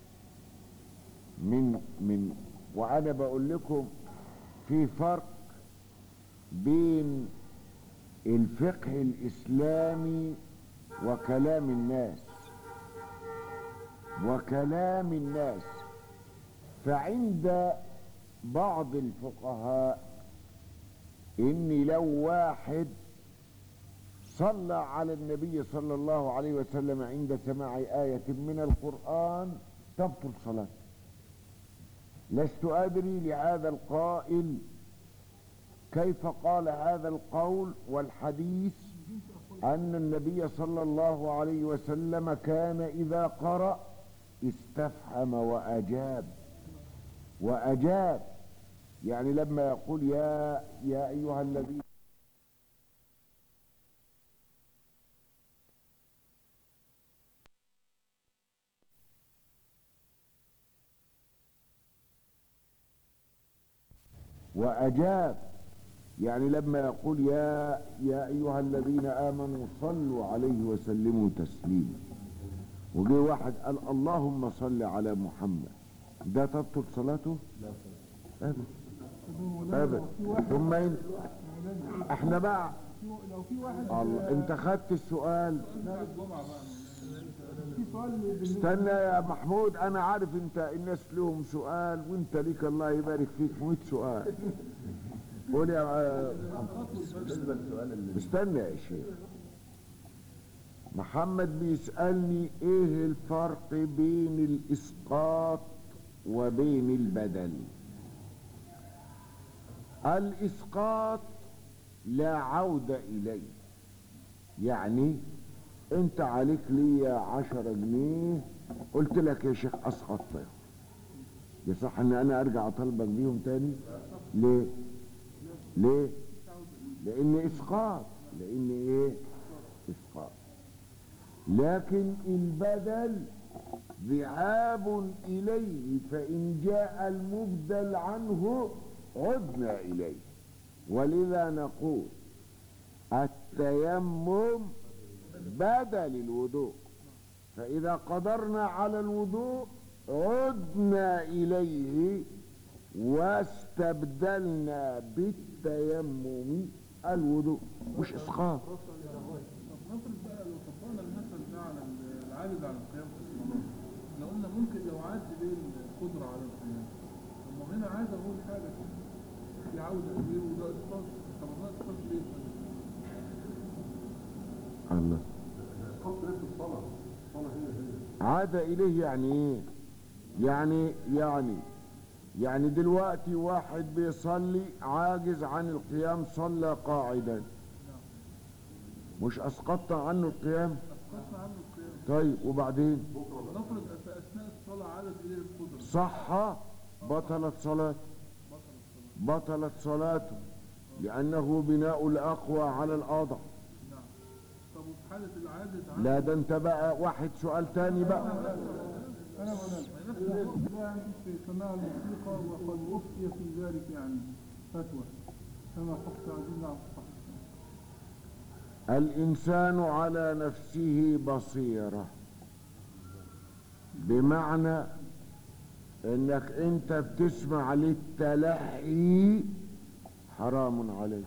من من وانا بقول لكم في فرق بين الفقه الاسلامي وكلام الناس وكلام الناس فعند بعض الفقهاء ان لو واحد صلى على النبي صلى الله عليه وسلم عند سماع آية من القرآن تبطل صلاته لست أدري لهذا القائل كيف قال هذا القول والحديث أن النبي صلى الله عليه وسلم كان إذا قرأ استفهم وأجاب وأجاب يعني لما يقول يا يا أيها الذين وأجاب يعني لما يقول يا يا أيها الذين آمنوا صلوا عليه وسلموا تسليما وجي واحد قال اللهم صل على محمد ده تبطل صلاته؟ أبدا أبدا ثم إن احنا بقى لو في واحد الله انت خدت السؤال في سؤال بالنسبة استنى يا محمود انا عارف انت الناس لهم سؤال وانت ليك الله يبارك فيك 100 سؤال قول يا بالنسبه للسؤال اللي استنى يا شيخ محمد بيسألني ايه الفرق بين الاسقاط وبين البدل الاسقاط لا عودة اليه يعني انت عليك ليا عشرة جنيه قلت لك يا شيخ اسقط فيهم يصح ان انا ارجع اطالبك بيهم تاني ليه ليه لان اسقاط لان ايه اسقاط لكن البدل ذهاب اليه فان جاء المبدل عنه عدنا اليه ولذا نقول التيمم بدل الوضوء فاذا قدرنا على الوضوء عدنا اليه واستبدلنا بالتيمم الوضوء مش اسقاط نفرض بقى لو طبقنا المثل ده على العاجز على القيام في الصلاة احنا قلنا ممكن لو عاد ليه القدرة على القيام طب ما هنا عايز اقول حاجة كده في عودة ليه وده اسقاط طب ما اسقاط ليه الله اسقاط ايه في الصلاه الصلاه هي هي عاد اليه يعني ايه يعني يعني يعني دلوقتي واحد بيصلي عاجز عن القيام صلى قاعدا مش اسقطت عنه القيام اسقطنا عنه القيام طيب وبعدين نفرض في اثناء الصلاة عادت اليه القدرة صح بطلت صلاته بطلت صلاته لانه بناء الاقوى على الاضعف نعم طب وفي حالة العاجز عن لا ده انت بقى واحد سؤال تاني بقى أنا وأنا لا في سماع الموسيقى وقد أفتي في ذلك يعني فتوى كما حكت عزيزنا عبد الصحيح الإنسان على نفسه بصيرة بمعنى انك انت بتسمع للتلحي حرام عليك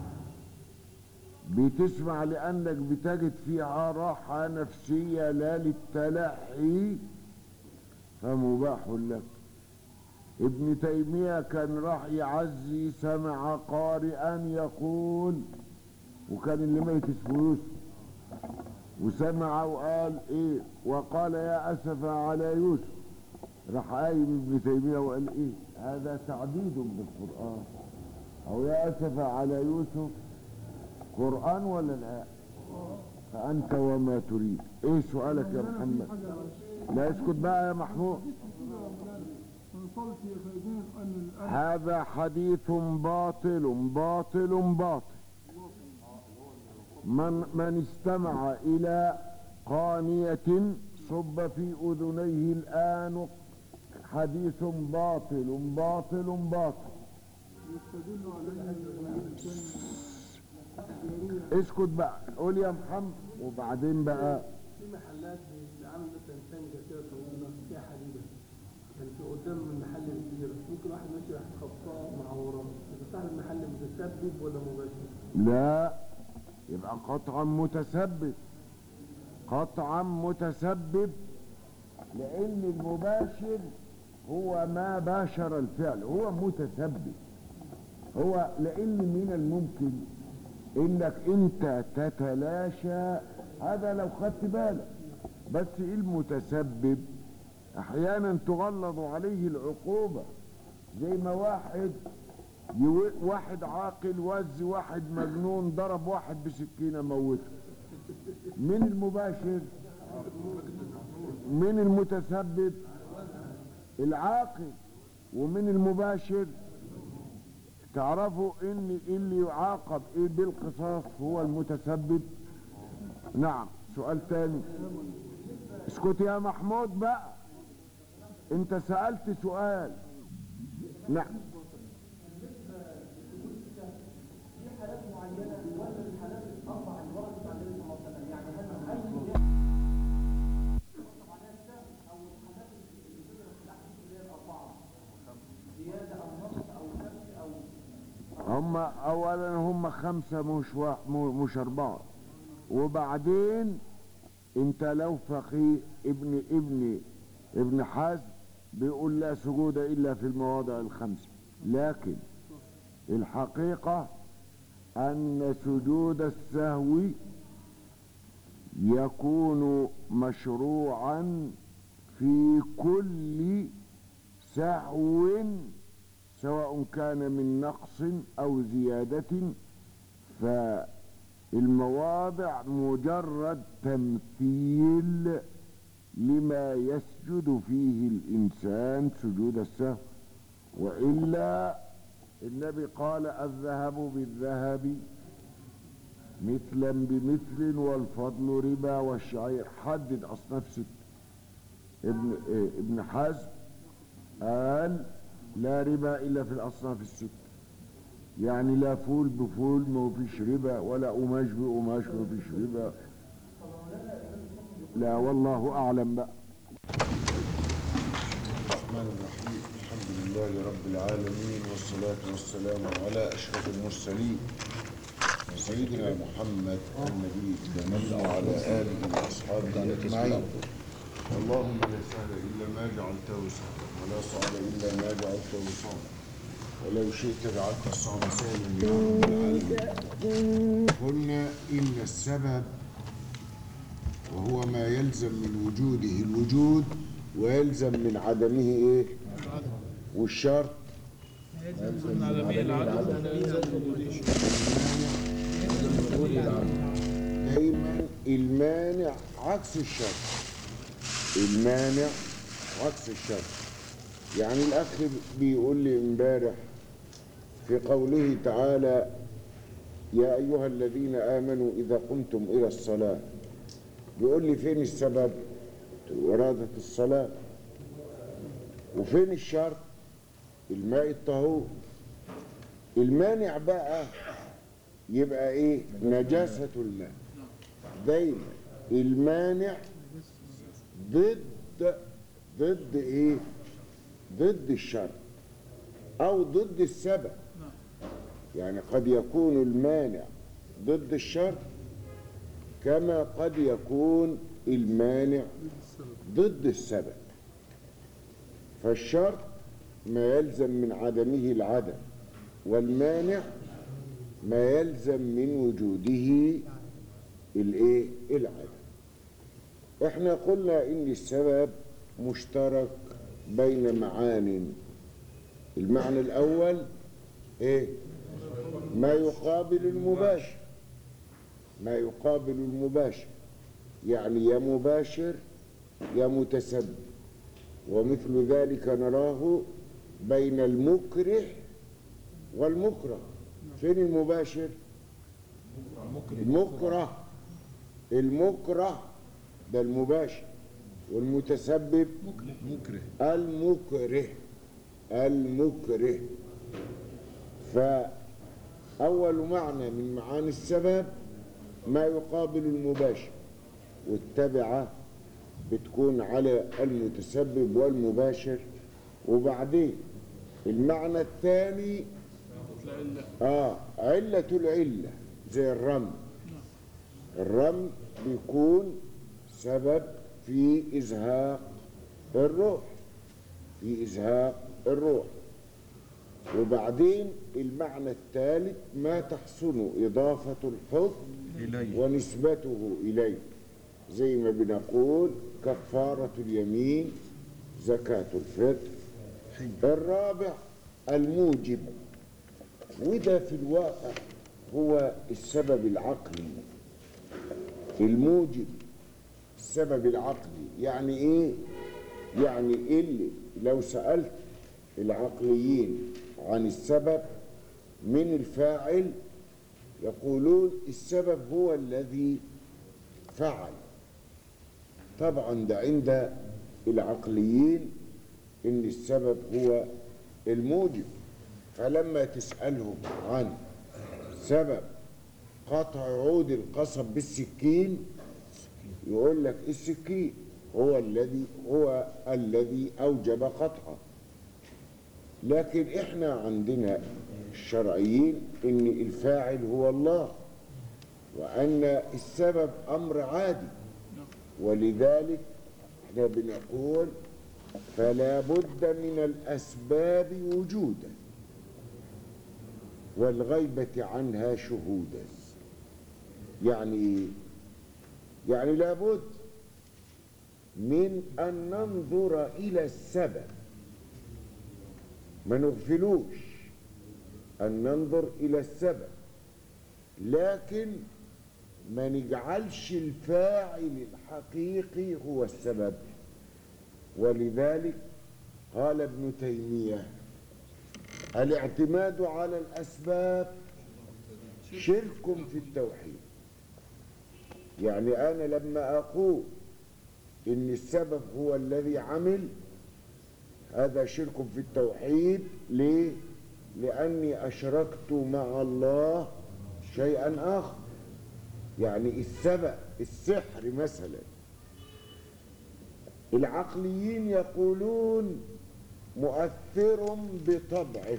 بتسمع لانك بتجد فيها راحة نفسية لا للتلحي فمباح لك ابن تيمية كان راح يعزي سمع قارئا يقول وكان اللي ميت اسمه يوسف وسمع وقال ايه وقال يا اسف على يوسف راح قايم ابن تيمية وقال ايه هذا تعديد بالقرآن او يا اسف على يوسف قرآن ولا لا فأنت وما تريد ايه سؤالك يا محمد لا اسكت بقى يا محمود انصرف يا فايدين ان الان هذا حديث باطل باطل باطل من من استمع إلى قانية صب في أذنيه الآن حديث باطل باطل باطل يستدل عليه الانسان اسكت بقى قول يا محمد وبعدين بقى في محلات بتعمل مثلا سنجة كده طويلة فيها حديدة يعني في قدام المحل الكبير ممكن واحد ماشي راح خبطاه مع وراه يبقى صاحب المحل متسبب ولا مباشر؟ لا يبقى قطعا متسبب قطعا متسبب لأن المباشر هو ما باشر الفعل هو متسبب هو لأن من الممكن إنك أنت تتلاشى هذا لو خدت بالك بس المتسبب أحيانا تغلظ عليه العقوبة زي ما واحد يو... واحد عاقل وز واحد مجنون ضرب واحد بسكينة موته من المباشر من المتسبب العاقل ومن المباشر تعرفوا ان اللي يعاقب إيه بالقصاص هو المتسبب نعم سؤال تاني اسكت يا محمود بقى انت سألت سؤال نعم هم اولا هم خمسة مش وا... م- مش اربعة وبعدين انت لو فقيه ابن ابن ابن حزم بيقول لا سجود الا في المواضع الخمسة لكن الحقيقة ان سجود السهو يكون مشروعا في كل سهو سواء كان من نقص او زيادة فالمواضع مجرد تمثيل لما يسجد فيه الانسان سجود السهو والا النبي قال الذهب بالذهب مثلا بمثل والفضل ربا والشعير حدد اصناف ست ابن إيه ابن حزم قال لا ربا الا في الاصناف الست يعني لا فول بفول ما فيش ربا ولا قماش بقماش ما فيش ربا لا والله اعلم بقى الرحمن الرحيم الحمد لله رب العالمين والصلاة والسلام على أشرف المرسلين سيدنا محمد النبي الكريم وعلى آله وأصحابه أجمعين اللهم لا سهل إلا ما جعلته سهلا ولا صعب إلا ما جعلته صعبا ولو شئت جعلت الصعب سهلا يا رب العالمين قلنا إن السبب وهو ما يلزم من وجوده الوجود ويلزم من عدمه ايه والشرط دايما المانع عكس الشرط المانع عكس الشرط يعني الاخ بيقول لي امبارح في قوله تعالى يا ايها الذين امنوا اذا قمتم الى الصلاه بيقول لي فين السبب إرادة الصلاة وفين الشرط الماء الطهور المانع بقى يبقى ايه نجاسة الماء دايما المانع ضد ضد ايه ضد الشرط أو ضد السبب نعم يعني قد يكون المانع ضد الشرط كما قد يكون المانع ضد السبب ضد السبب فالشرط ما يلزم من عدمه العدم والمانع ما يلزم من وجوده الايه العدم احنا قلنا ان السبب مشترك بين معان المعنى الاول ايه ما يقابل المباشر ما يقابل المباشر يعني يا مباشر يا متسبب ومثل ذلك نراه بين المكره والمكره فين المباشر المكره المكره ده المباشر والمتسبب مكره المكره المكره فأول معنى من معاني السبب ما يقابل المباشر والتبعة بتكون على المتسبب والمباشر وبعدين المعنى الثاني العلة آه علة العلة زي الرمل الرمل بيكون سبب في إزهاق الروح في إزهاق الروح وبعدين المعنى الثالث ما تحسن إضافة الحكم إليه ونسبته إليه زي ما بنقول كفارة اليمين زكاة الفطر الرابع الموجب وده في الواقع هو السبب العقلي الموجب السبب العقلي يعني ايه يعني اللي لو سألت العقليين عن السبب من الفاعل يقولون السبب هو الذي فعل طبعا ده عند العقليين ان السبب هو الموجب فلما تسألهم عن سبب قطع عود القصب بالسكين يقول لك السكين هو الذي هو الذي اوجب قطعه لكن احنا عندنا الشرعيين ان الفاعل هو الله وان السبب امر عادي ولذلك احنا بنقول فلا بد من الاسباب وجودا والغيبه عنها شهودا يعني إيه؟ يعني لابد من ان ننظر الى السبب ما نغفلوش ان ننظر الى السبب لكن ما نجعلش الفاعل الحقيقي هو السبب ولذلك قال ابن تيميه الاعتماد على الاسباب شرك في التوحيد يعني انا لما اقول ان السبب هو الذي عمل هذا شرك في التوحيد ليه لاني اشركت مع الله شيئا اخر يعني السبب السحر مثلا العقليين يقولون مؤثر بطبعه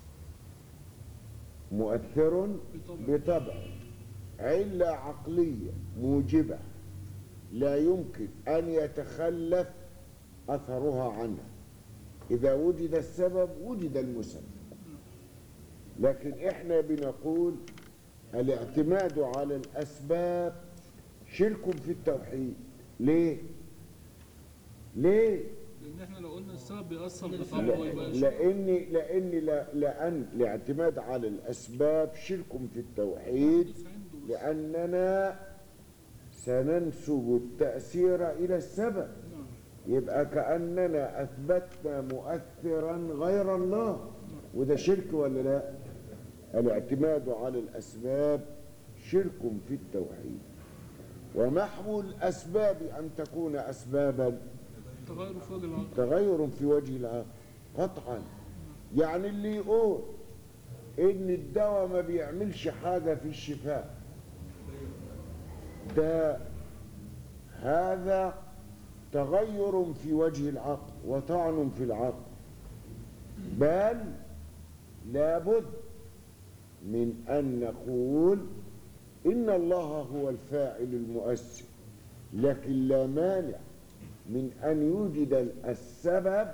مؤثر بطبعه علة عقلية موجبة لا يمكن أن يتخلف أثرها عنها إذا وجد السبب وجد المسبب لكن إحنا بنقول الاعتماد على الأسباب شرك في التوحيد ليه؟ ليه؟ لان احنا لو قلنا السبب بيأثر بطبعه يبقى شيء لأن لأن لا- لأن الاعتماد على الأسباب شرك في التوحيد عنده لأننا سننسب التأثير إلى السبب يبقى كأننا أثبتنا مؤثرا غير الله وده شرك ولا لا الاعتماد على الأسباب شرك في التوحيد ومحو الأسباب أن تكون أسبابا تغير في وجه العقل تغير في وجه العقل قطعا يعني اللي يقول ان الدواء ما بيعملش حاجة في الشفاء ده هذا تغير في وجه العقل وطعن في العقل بل لابد من أن نقول إن الله هو الفاعل المؤثر لكن لا مانع من أن يوجد السبب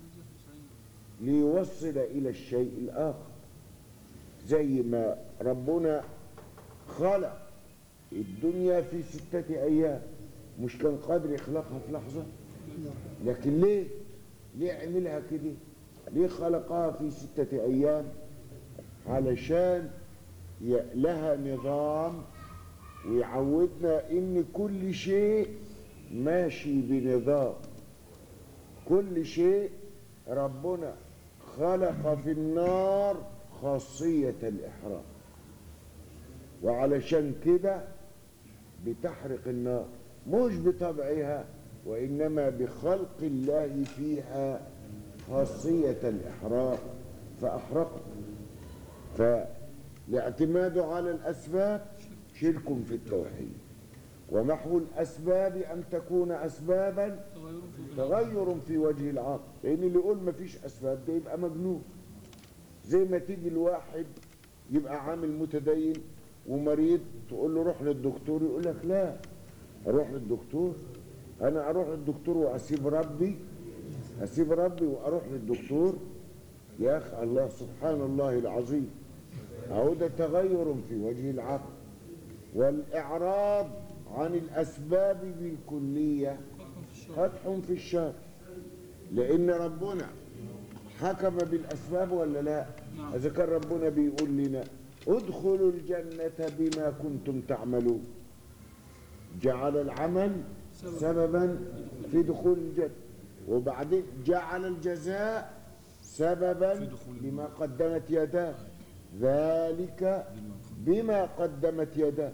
ليوصل إلى الشيء الآخر زي ما ربنا خلق الدنيا في ستة أيام مش كان قادر يخلقها في لحظة لكن ليه ليه عملها كده ليه خلقها في ستة أيام علشان ي- لها نظام ويعودنا ان كل شيء ماشي بنظام كل شيء ربنا خلق في النار خاصية الإحراق وعلشان كده بتحرق النار مش بطبعها وإنما بخلق الله فيها خاصية الإحراق فأحرقت فالاعتماد على الأسباب شرك في التوحيد ومحو الأسباب أن تكون أسبابا تغير في تغير في وجه العقل لأن اللي يقول مفيش أسباب ده يبقى مجنون زي ما تيجي الواحد يبقى عامل متدين ومريض تقول له روح للدكتور يقول لك لا اروح للدكتور انا اروح للدكتور واسيب ربي اسيب ربي واروح للدكتور يا اخي الله سبحان الله العظيم اهو ده تغير في وجه العقل والاعراض عن الاسباب بالكليه فتح في الشر لان ربنا حكم بالاسباب ولا لا اذا كان ربنا بيقول لنا ادخلوا الجنه بما كنتم تعملون جعل العمل سببا في دخول الجنه وبعدين جعل الجزاء سببا لما قدمت يداه ذلك بما قدمت يداه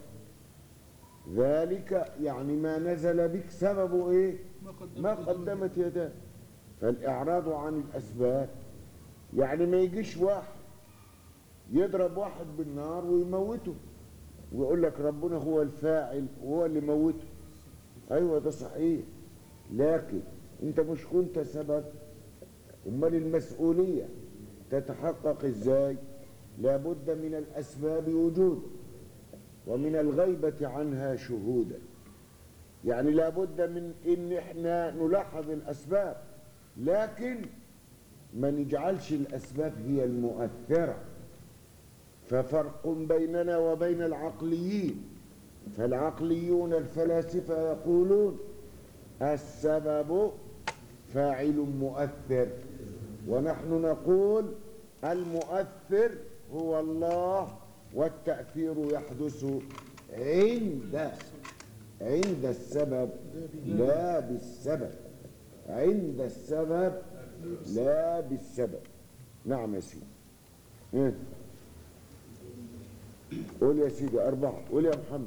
ذلك يعني ما نزل بك سببه ايه ما قدمت ما قدمت يداه فالإعراض عن الأسباب يعني ما يجيش واحد يضرب واحد بالنار ويموته ويقول لك ربنا هو الفاعل وهو اللي موته أيوة ده صحيح لكن أنت مش كنت سبب أمال المسؤولية تتحقق إزاي لابد من الأسباب وجودا ومن الغيبة عنها شهودا يعني لابد من ان احنا نلاحظ الاسباب لكن ما نجعلش الاسباب هي المؤثره ففرق بيننا وبين العقليين فالعقليون الفلاسفه يقولون السبب فاعل مؤثر ونحن نقول المؤثر هو الله والتاثير يحدث عند عند السبب لا بالسبب عند السبب لا بالسبب نعم يا سيدي إيه؟ قول يا سيدي أربعة قول يا محمد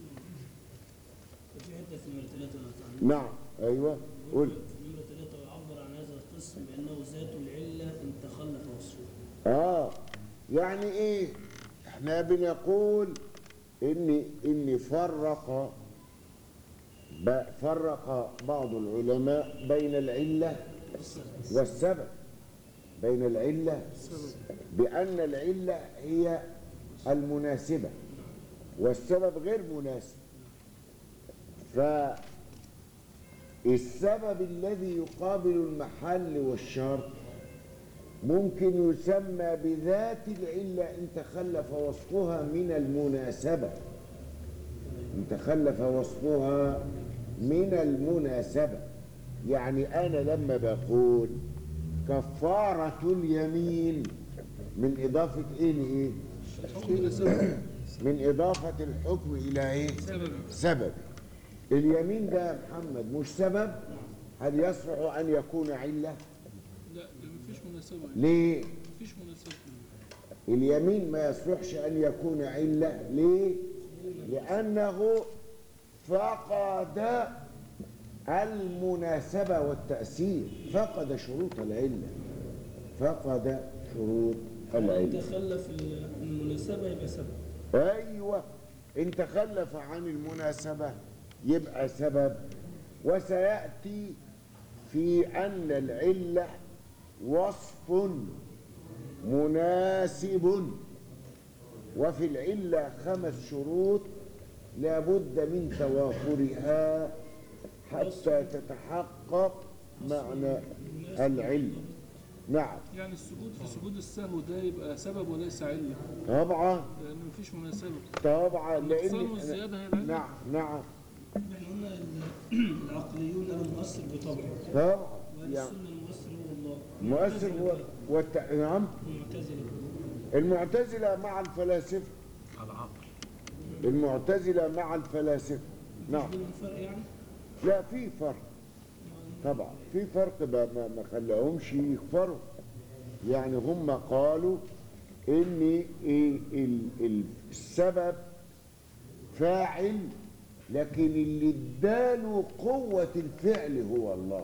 في حته في نمره ثلاثه لو تعلم. نعم أيوة قول في نمره ثلاثه ويعبر عن هذا القسم بانه ذات العله ان تخلف وصفه آه يعني إيه إحنا بنقول إن إن فرق ب- فرق بعض العلماء بين العلة والسبب بين العلة بأن العلة هي المناسبة والسبب غير مناسب فالسبب الذي يقابل المحل والشرط ممكن يسمى بذات العلة إن تخلف وصفها من المناسبة إن تخلف وصفها من المناسبة يعني أنا لما بقول كفارة اليمين من إضافة إيه لإيه؟ من إضافة الحكم إلى إيه؟ سبب سبب اليمين ده يا محمد مش سبب هل يصلح أن يكون علة؟ لا ده مفيش مناسبه ليه؟ مفيش مناسبه اليمين ما يصلحش أن يكون علة ليه؟ لأنه فقد المناسبة والتأثير فقد شروط العلة فقد شروط وان العلة تخلف المناسبه يبقى سبب أيوة إن تخلف عن المناسبة يبقى سبب وسيأتي في أن العلة وصف مناسب وفي العلة خمس شروط لابد من توافرها حتى تتحقق معنى العلم نعم يعني السجود في سجود السهو ده يبقى سبب وليس علة طبعا لأن مفيش مناسبة طبعا النقصان لان والزيادة هي العلة نعم نعم احنا قلنا ال- العقليون لهم مؤثر بطبعه طبعا وأهل يعني السنة المؤثر هو الله مؤثر هو والت... نعم المعتزلة المعتزلة مع الفلاسفة المعتزلة مع الفلاسفة نعم بينهم فرق يعني لا في فرق طبعا في فرق ما, ما, ما خلاهمش يكفروا يعني هم قالوا ان إيه ال- ال- السبب فاعل لكن اللي اداله قوة الفعل هو الله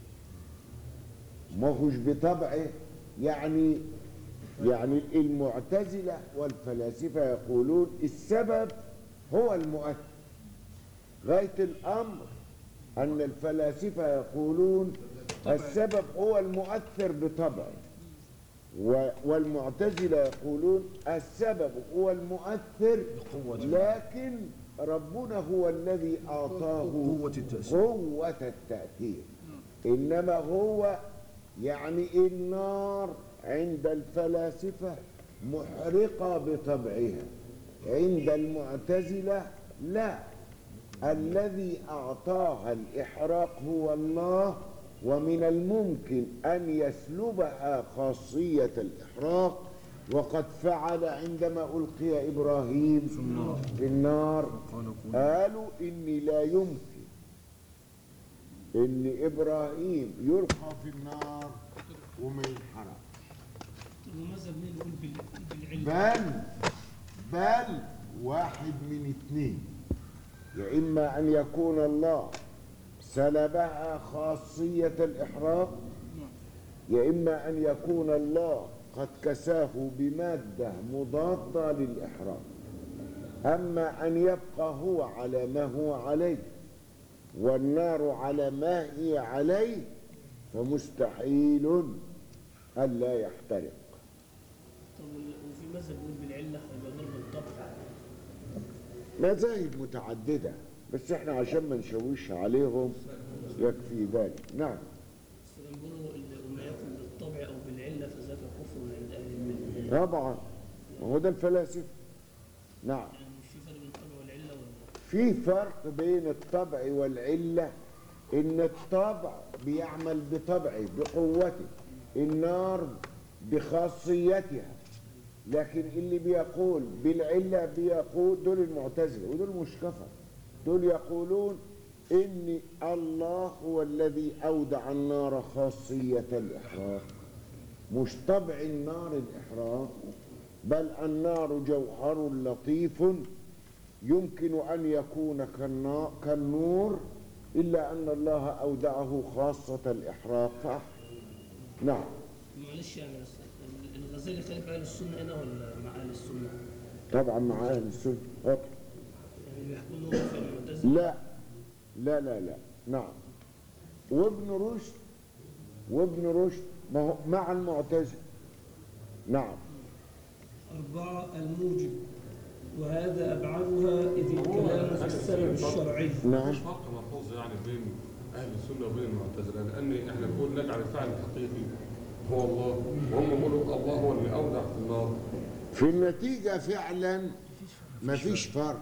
ما هوش بطبعه يعني يعني المعتزلة والفلاسفة يقولون السبب هو المؤثر غاية الأمر أن الفلاسفة يقولون السبب هو المؤثر بطبعه و- والمعتزلة يقولون السبب هو المؤثر لكن ربنا هو الذي أعطاه قوة التأثير قوة التأثير إنما هو يعني النار عند الفلاسفة محرقة بطبعها عند المعتزلة لا الذي أعطاها الإحراق هو الله ومن الممكن أن يسلبها خاصية الإحراق وقد فعل عندما ألقي إبراهيم في النار, في النار قالوا إني لا يمكن إن إبراهيم يلقى في النار وما ينحرق وماذا بنقول بال- بالعلم بل بل واحد من اثنين يا إما أن يكون الله سلبها خاصية الإحراق يا إما أن يكون الله قد كساه بمادة مضادة للإحراق أما أن يبقى هو على ما هو عليه والنار على ما هي عليه فمستحيل ألا يحترق طب وال- وفي ماذا بنقول بالعلة هيبقى غير بالطبع مذاهب متعددة بس احنا عشان ما نشوش عليهم يكفي ذلك نعم بس بيقولوا ال- وما يكن بالطبع أو بالعلة فذاك كفر عند أهل الملة طبعا ما هو ده الفلاسفة نعم يعني مش في فرق بين الطبع والعلة ولا في فرق بين الطبع والعلة ان الطبع بيعمل بطبعه بقوته النار بخاصيتها لكن اللي بيقول بالعلة بيقول دول المعتزلة ودول مش كفر دول يقولون ان الله هو الذي اودع النار خاصية الاحراق مش طبع النار الاحراق بل النار جوهر لطيف يمكن أن يكون كالنا- كالنور إلا أن الله أودعه خاصة الإحراق فأح- نعم معلش يعني بس ال- الغزالي خالف أهل السنة هنا ولا مع أهل السنة؟ طبعا مع أهل السنة أوكي. يعني بيحكوا إن هو في المعتزلة لا لا لا لا نعم وابن رشد وابن رشد ما هو مع المعتزلة نعم أربعة الموجب وهذا أبعدها إذ الكلام في السبب الشرعي نعم مش فرق ملحوظ يعني بين اهل السنه وبين المعتزله لان احنا بنقول نجعل الفعل الحقيقي هو الله وهم بيقولوا الله هو اللي اودع في النار في النتيجة فعلا مفيش فرق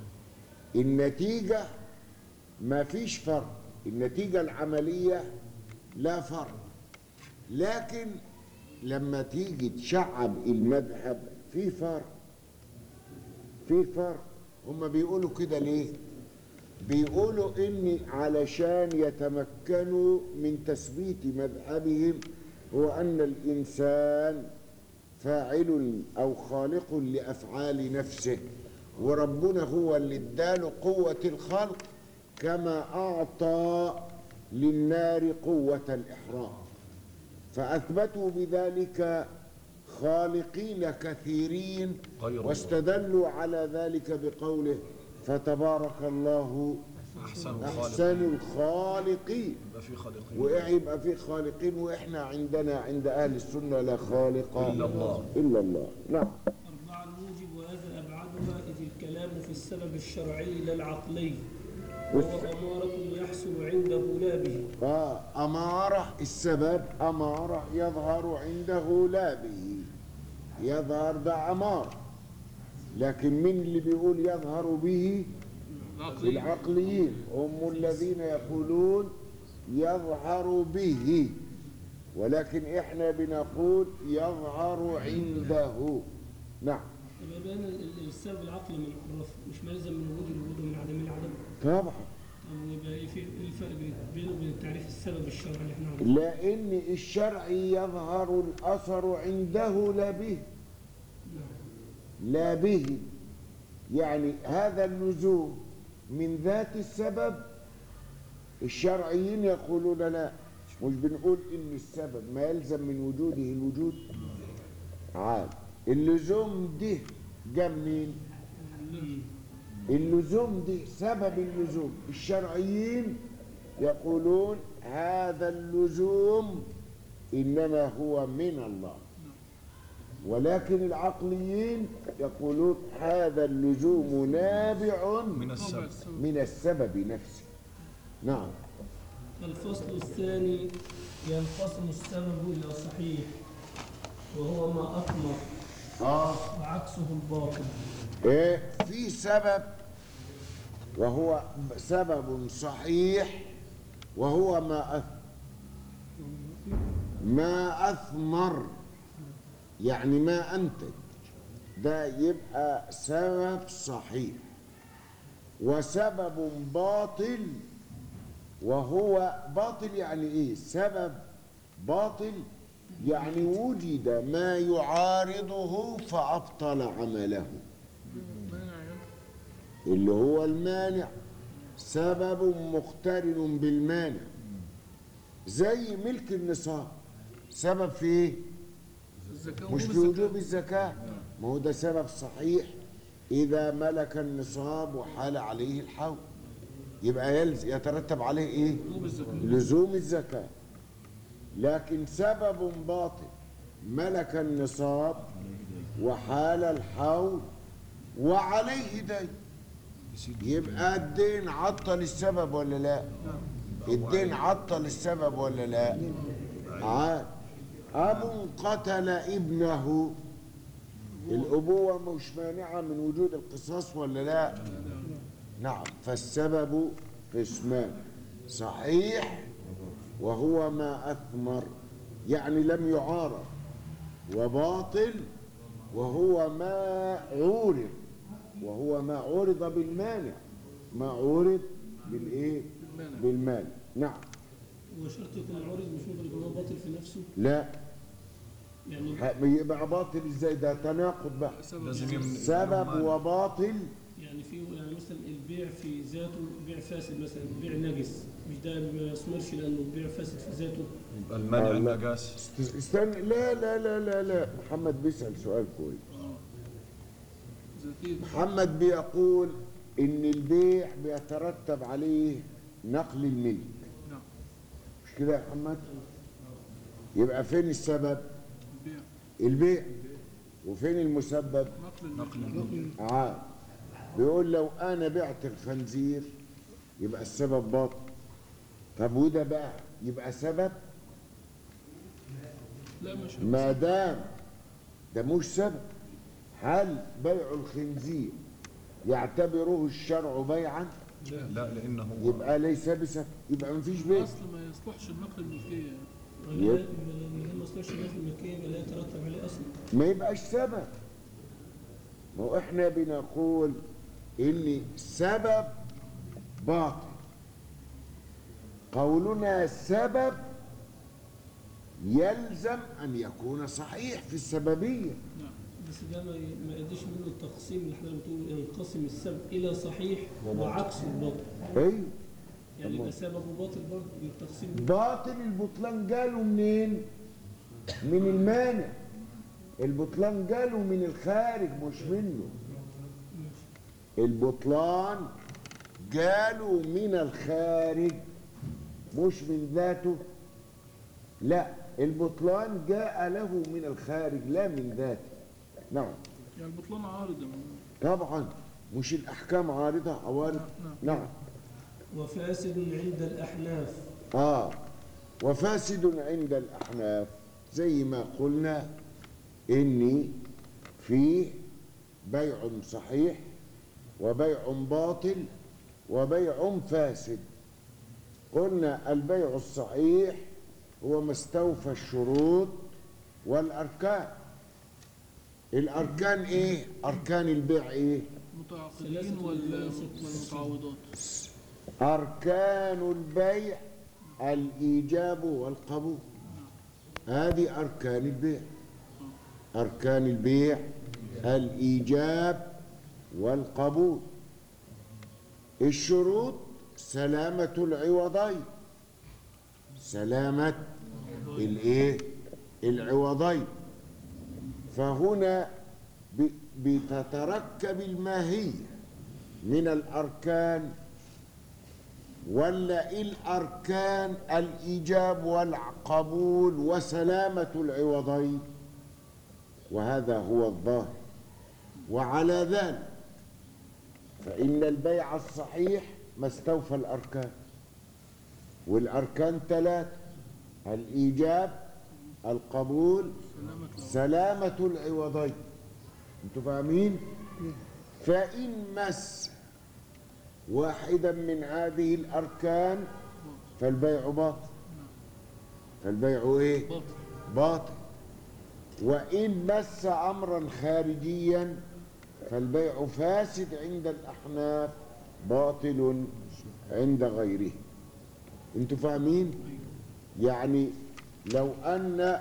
النتيجة مفيش فرق النتيجة العملية لا فرق لكن لما تيجي تشعب المذهب في فرق في فرق هم بيقولوا كده ليه بيقولوا ان علشان يتمكنوا من تثبيت مذهبهم هو ان الانسان فاعل او خالق لافعال نفسه وربنا هو اللي اداله قوه الخلق كما اعطى للنار قوه الاحراق فاثبتوا بذلك خالقين كثيرين غير الله. واستدلوا على ذلك بقوله فتبارك الله أحسن احسن الخالقين يبقى في خالقين وايه يبقى في خالقين واحنا عندنا عند اهل السنه لا خالق إلا الله. الا الله نعم أربعة الموجب وهذا أبعدها إذ الكلام في السبب الشرعي لا العقلي وهو أمارة يحصل عنده لا به آه أمارة السبب أمارة يظهر عنده لا به يظهر ده أمارة لكن من اللي بيقول يظهر به العقليين هم الذين يقولون يظهر به ولكن احنا بنقول يظهر عنده نعم يبقى بين ال- ال- السبب العقلي من العرف مش ملزم من وجود الوجود ومن عدم العدم طبعا طب يبقى إيه في إيه الفرق بين- بينه وبين تعريف السبب الشرعي اللي احنا عارفينه لأن الشرع يظهر الأثر عنده لا به لا به يعني هذا اللزوم من ذات السبب الشرعيين يقولون لا مش بنقول ان السبب ما يلزم من وجوده الوجود عاد اللزوم ده جه منين اللزوم ده سبب اللزوم الشرعيين يقولون هذا اللزوم انما هو من الله ولكن العقليين يقولون هذا اللزوم نابع من السبب من السبب نفسه نعم الفصل الثاني ينقسم السبب إلى صحيح وهو ما أثمر اه وعكسه الباطل إيه في سبب وهو سبب صحيح وهو ما أث... ما أثمر يعني ما أنتج ده يبقى سبب صحيح وسبب باطل وهو باطل يعني ايه سبب باطل يعني وجد ما يعارضه فأبطل عمله اللي هو المانع سبب مقترن بالمانع زي ملك النصاب سبب في ايه الزكاة مش في وجوب الزكاة ما هو ده سبب صحيح إذا ملك النصاب وحال عليه الحول يبقى يلز يترتب عليه إيه؟ لزوم الزكاة لكن سبب باطل ملك النصاب وحال الحول وعليه دين يبقى الدين عطل السبب ولا لا الدين عطل السبب ولا لا عاد أب قتل ابنه الأبوة مش مانعة من وجود القصاص ولا لا نعم فالسبب قسمان صحيح وهو ما أثمر يعني لم يعارض وباطل وهو ما عورض وهو ما عورض بالمانع ما عورض بالايه بالمانع نعم وشرط يكون عارض مش ممكن يكون هو باطل في نفسه لا يعني ه- يبقى باطل ازاي ده تناقض بقى لازم يمن- سبب وباطل يعني في يعني مثلا البيع في ذاته بيع فاسد مثلا بيع نجس مش ده ما يثمرش لانه بيع فاسد في ذاته يبقى المانع آه، لا. النجاس است- استنى لا لا لا لا لا محمد بيسأل سؤال كويس زكية محمد بيقول ان البيع بيترتب عليه نقل الملك نعم. مش كده يا محمد يبقى فين السبب البيع البيع وفين المسبب نقل الملك عاد بيقول لو انا بعت الخنزير يبقى السبب باطل طب وده بقى يبقى سبب لا مش ما دام ده مش سبب هل بيع الخنزير يعتبره الشرع بيعا لا لانه هو يبقى ليس بسبب يبقى مفيش بيع اصل ما يصلحش النقل الملكية ولا لا- ما ما يصلحش داخل الملكيه يبقى لا يترتب عليه اصلا ما يبقاش سبب ما هو احنا بنقول ان سبب باطل قولنا سبب يلزم ان يكون صحيح في السببيه بس ده ما ي- ما يديش منه التقسيم اللي احنا بتقول ينقسم السبب الى صحيح وعكسه الباطل ايوه يعني يبقى سببه باطل برضه بالتقسيم باطل البطلان جاله منين من المانع البطلان جاله من الخارج مش منه البطلان قالوا من الخارج مش من ذاته لا البطلان جاء له من الخارج لا من ذاته نعم يعني البطلان عارض يا مولانا. طبعا مش الأحكام عارضة عوارض نعم وفاسد عند الأحناف آه وفاسد عند الأحناف زي ما قلنا إني فيه بيع صحيح وبيع باطل وبيع فاسد قلنا البيع الصحيح هو ما استوفى الشروط والأركان الأركان إيه؟ أركان البيع إيه؟ متعاقدين وال- والمتعاوضات أركان البيع الإيجاب والقبول هذه أركان البيع أركان البيع الإيجاب والقبول الشروط سلامة العوضين سلامة الإيه؟ العوضين فهنا ب- بتتركب الماهية من الأركان ولا الأركان الإيجاب والقبول وسلامة العوضين وهذا هو الظاهر وعلى ذلك فإن البيع الصحيح ما استوفى الأركان والأركان ثلاثة الإيجاب القبول سلامة العوضين انتوا فاهمين فإن مس واحدا من هذه الأركان فالبيع باطل فالبيع إيه؟ باطل. باطل وإن مس أمرا خارجيا فالبيع فاسد عند الأحناف باطل عند غيره انتوا فاهمين؟ يعني لو أن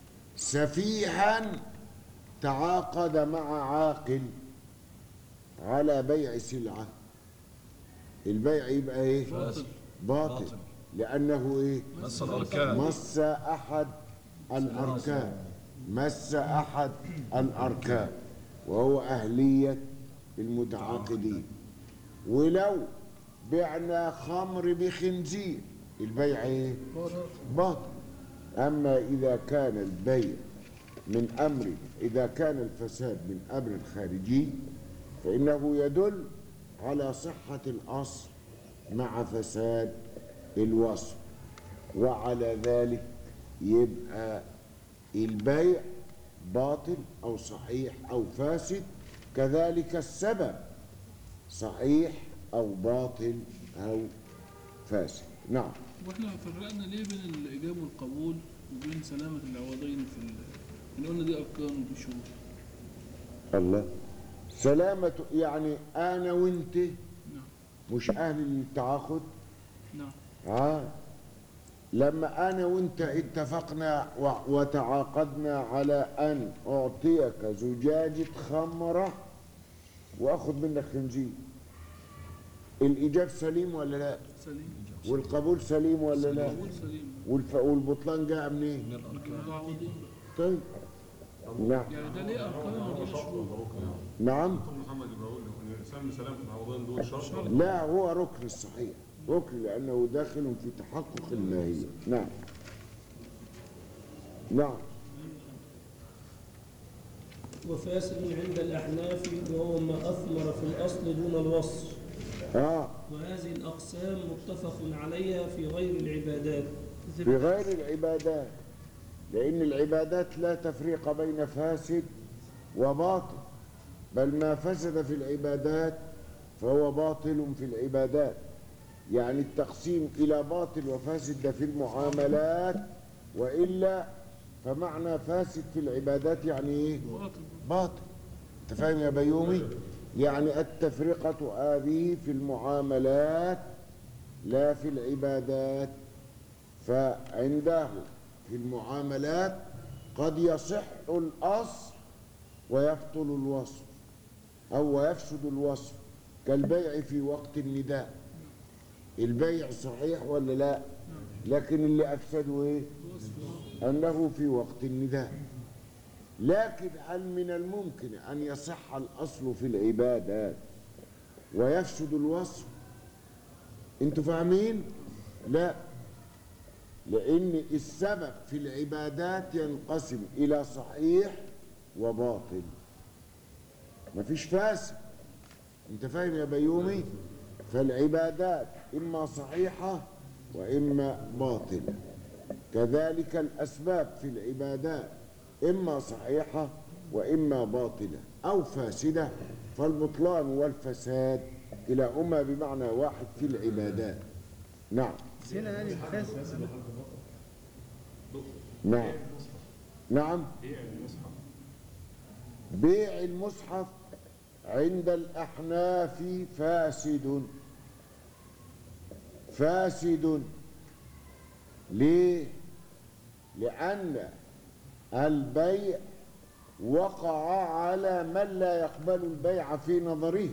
سفيها تعاقد مع عاقل على بيع سلعة البيع يبقى ايه باطل. باطل لأنه ايه مس الأركان مس أحد الأركان مس أحد الأركان وهو أهلية المتعاقدين ولو بعنا خمر بخنزير البيع ايه باطل أما إذا كان البيع من أمر إذا كان الفساد من أمر خارجي فإنه يدل على صحة الأصل مع فساد الوصف وعلى ذلك يبقى البيع باطل أو صحيح أو فاسد كذلك السبب صحيح أو باطل أو فاسد نعم واحنا فرقنا ليه بين الايجاب والقبول وبين سلامة العوضين في ال... يعني قلنا دي اركان ودي شروط الله سلامة يعني أنا وأنت نعم مش أهل للتعاقد نعم ها لما أنا وأنت اتفقنا و- وتعاقدنا على أن أعطيك زجاجة خمرة وأخذ منك خنزير الإيجاب سليم ولا لا سليم والقبول سليم ولا لا قبول سليم والف... والبطلان جاء منين متعاوضين طيب نعم يعني ده ليه اركان وده ليه شروط نعم محمد بيقول ان الانسان بسلامه العوضين دول شرط لا هو ركن الصحيح ركن لأنه داخل في تحقق الماهية نعم نعم وفاسد عند الأحناف وهو ما أثمر في الأصل دون الوصف آه وهذه الأقسام متفق عليها في غير العبادات في غير العبادات لأن العبادات لا تفريق بين فاسد وباطل بل ما فسد في العبادات فهو باطل في العبادات يعني التقسيم إلى باطل وفاسد ده في المعاملات وإلا فمعنى فاسد في العبادات يعني إيه؟ باطل باطل انت فاهم يا بيومي يعني التفرقة هذه في المعاملات لا في العبادات فعنده في المعاملات قد يصح الأصل ويبطل الوصف أو يفسد الوصف كالبيع في وقت النداء البيع صحيح ولا لا لكن اللي أفسده إيه أنه في وقت النداء لكن هل من الممكن أن يصح الأصل في العبادات ويفسد الوصف انتوا فاهمين لا لان السبب في العبادات ينقسم الى صحيح وباطل مفيش فاسد انت فاهم يا بيومي فالعبادات اما صحيحه واما باطله كذلك الاسباب في العبادات اما صحيحه واما باطله او فاسده فالبطلان والفساد كلاهما بمعنى واحد في العبادات نعم بس هنا يعني الفاسد نعم نعم بيع المصحف عند الأحناف فاسد فاسد ليه؟ لأن البيع وقع على من لا يقبل البيع في نظرهم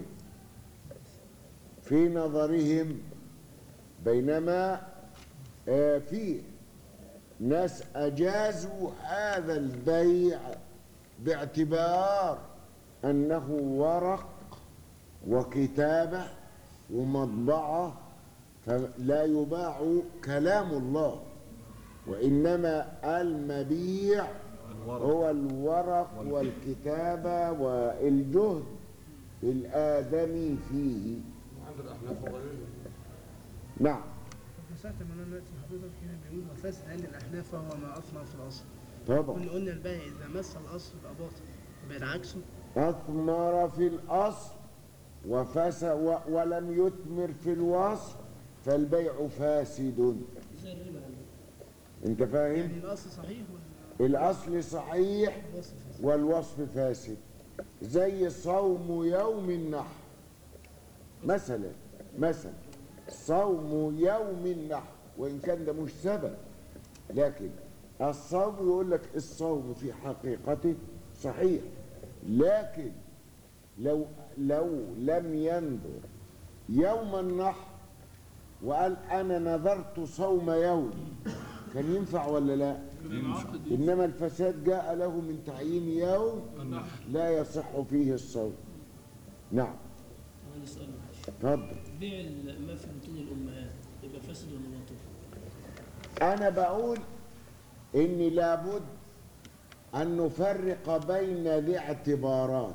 في نظرهم بينما آه، في ناس أجازوا هذا البيع باعتبار أنه ورق وكتابة ومطبعة فلا يباع كلام الله وإنما المبيع هو الورق والكتابة والجهد الآدمي فيه عند الأحناف وغيرهم نعم ساعة ما انا دلوقتي حضرتك هنا بيقول وفاسد عند الاحناف وهو ما اثمر في الاصل طبعا كنا قلنا البيع اذا مس الاصل يبقى باطل يبقى عكسه أثمر في الأصل وفس و ولم يثمر في الوصف فالبيع فاسد زي الربا عندنا. انت فاهم يعني الاصل صحيح ولا الأصل صحيح الوصف فاسد والوصف فاسد زي صوم يوم النحر مثلا مثلا صوم يوم النحر وإن كان ده مش سبب لكن الصوم يقول لك الصوم في حقيقته صحيح لكن لو لو لم ينظر يوم النحر وقال أنا نذرت صوم يوم كان ينفع ولا لا؟ إنما الفساد جاء له من تعيين يوم لا يصح فيه الصوم نعم عندي سؤال معلش اتفضل بيع ال- ما في بطون الامهات يبقى فاسد ولا باطل؟ أنا بقول إن لابد أن نفرق بين الاعتبارات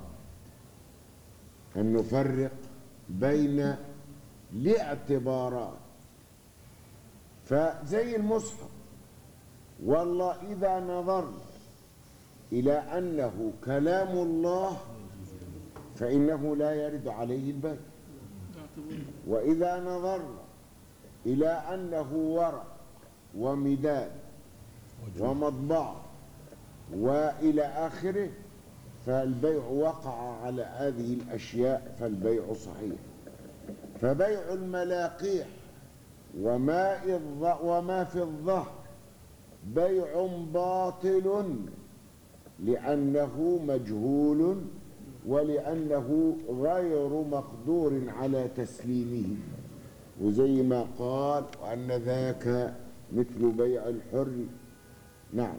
أن نفرق بين الاعتبارات فزي المصحف والله إذا نظرنا إلى أنه كلام الله فإنه لا يرد عليه البيع وإذا نظرنا إلى أنه ورق ومداد ومطبعة وإلى آخره فالبيع وقع على هذه الأشياء فالبيع صحيح فبيع الملاقيح وماء الظ... وما في الظهر بيع باطل لأنه مجهول ولأنه غير مقدور على تسليمه وزي ما قال وأن ذاك مثل بيع الحر نعم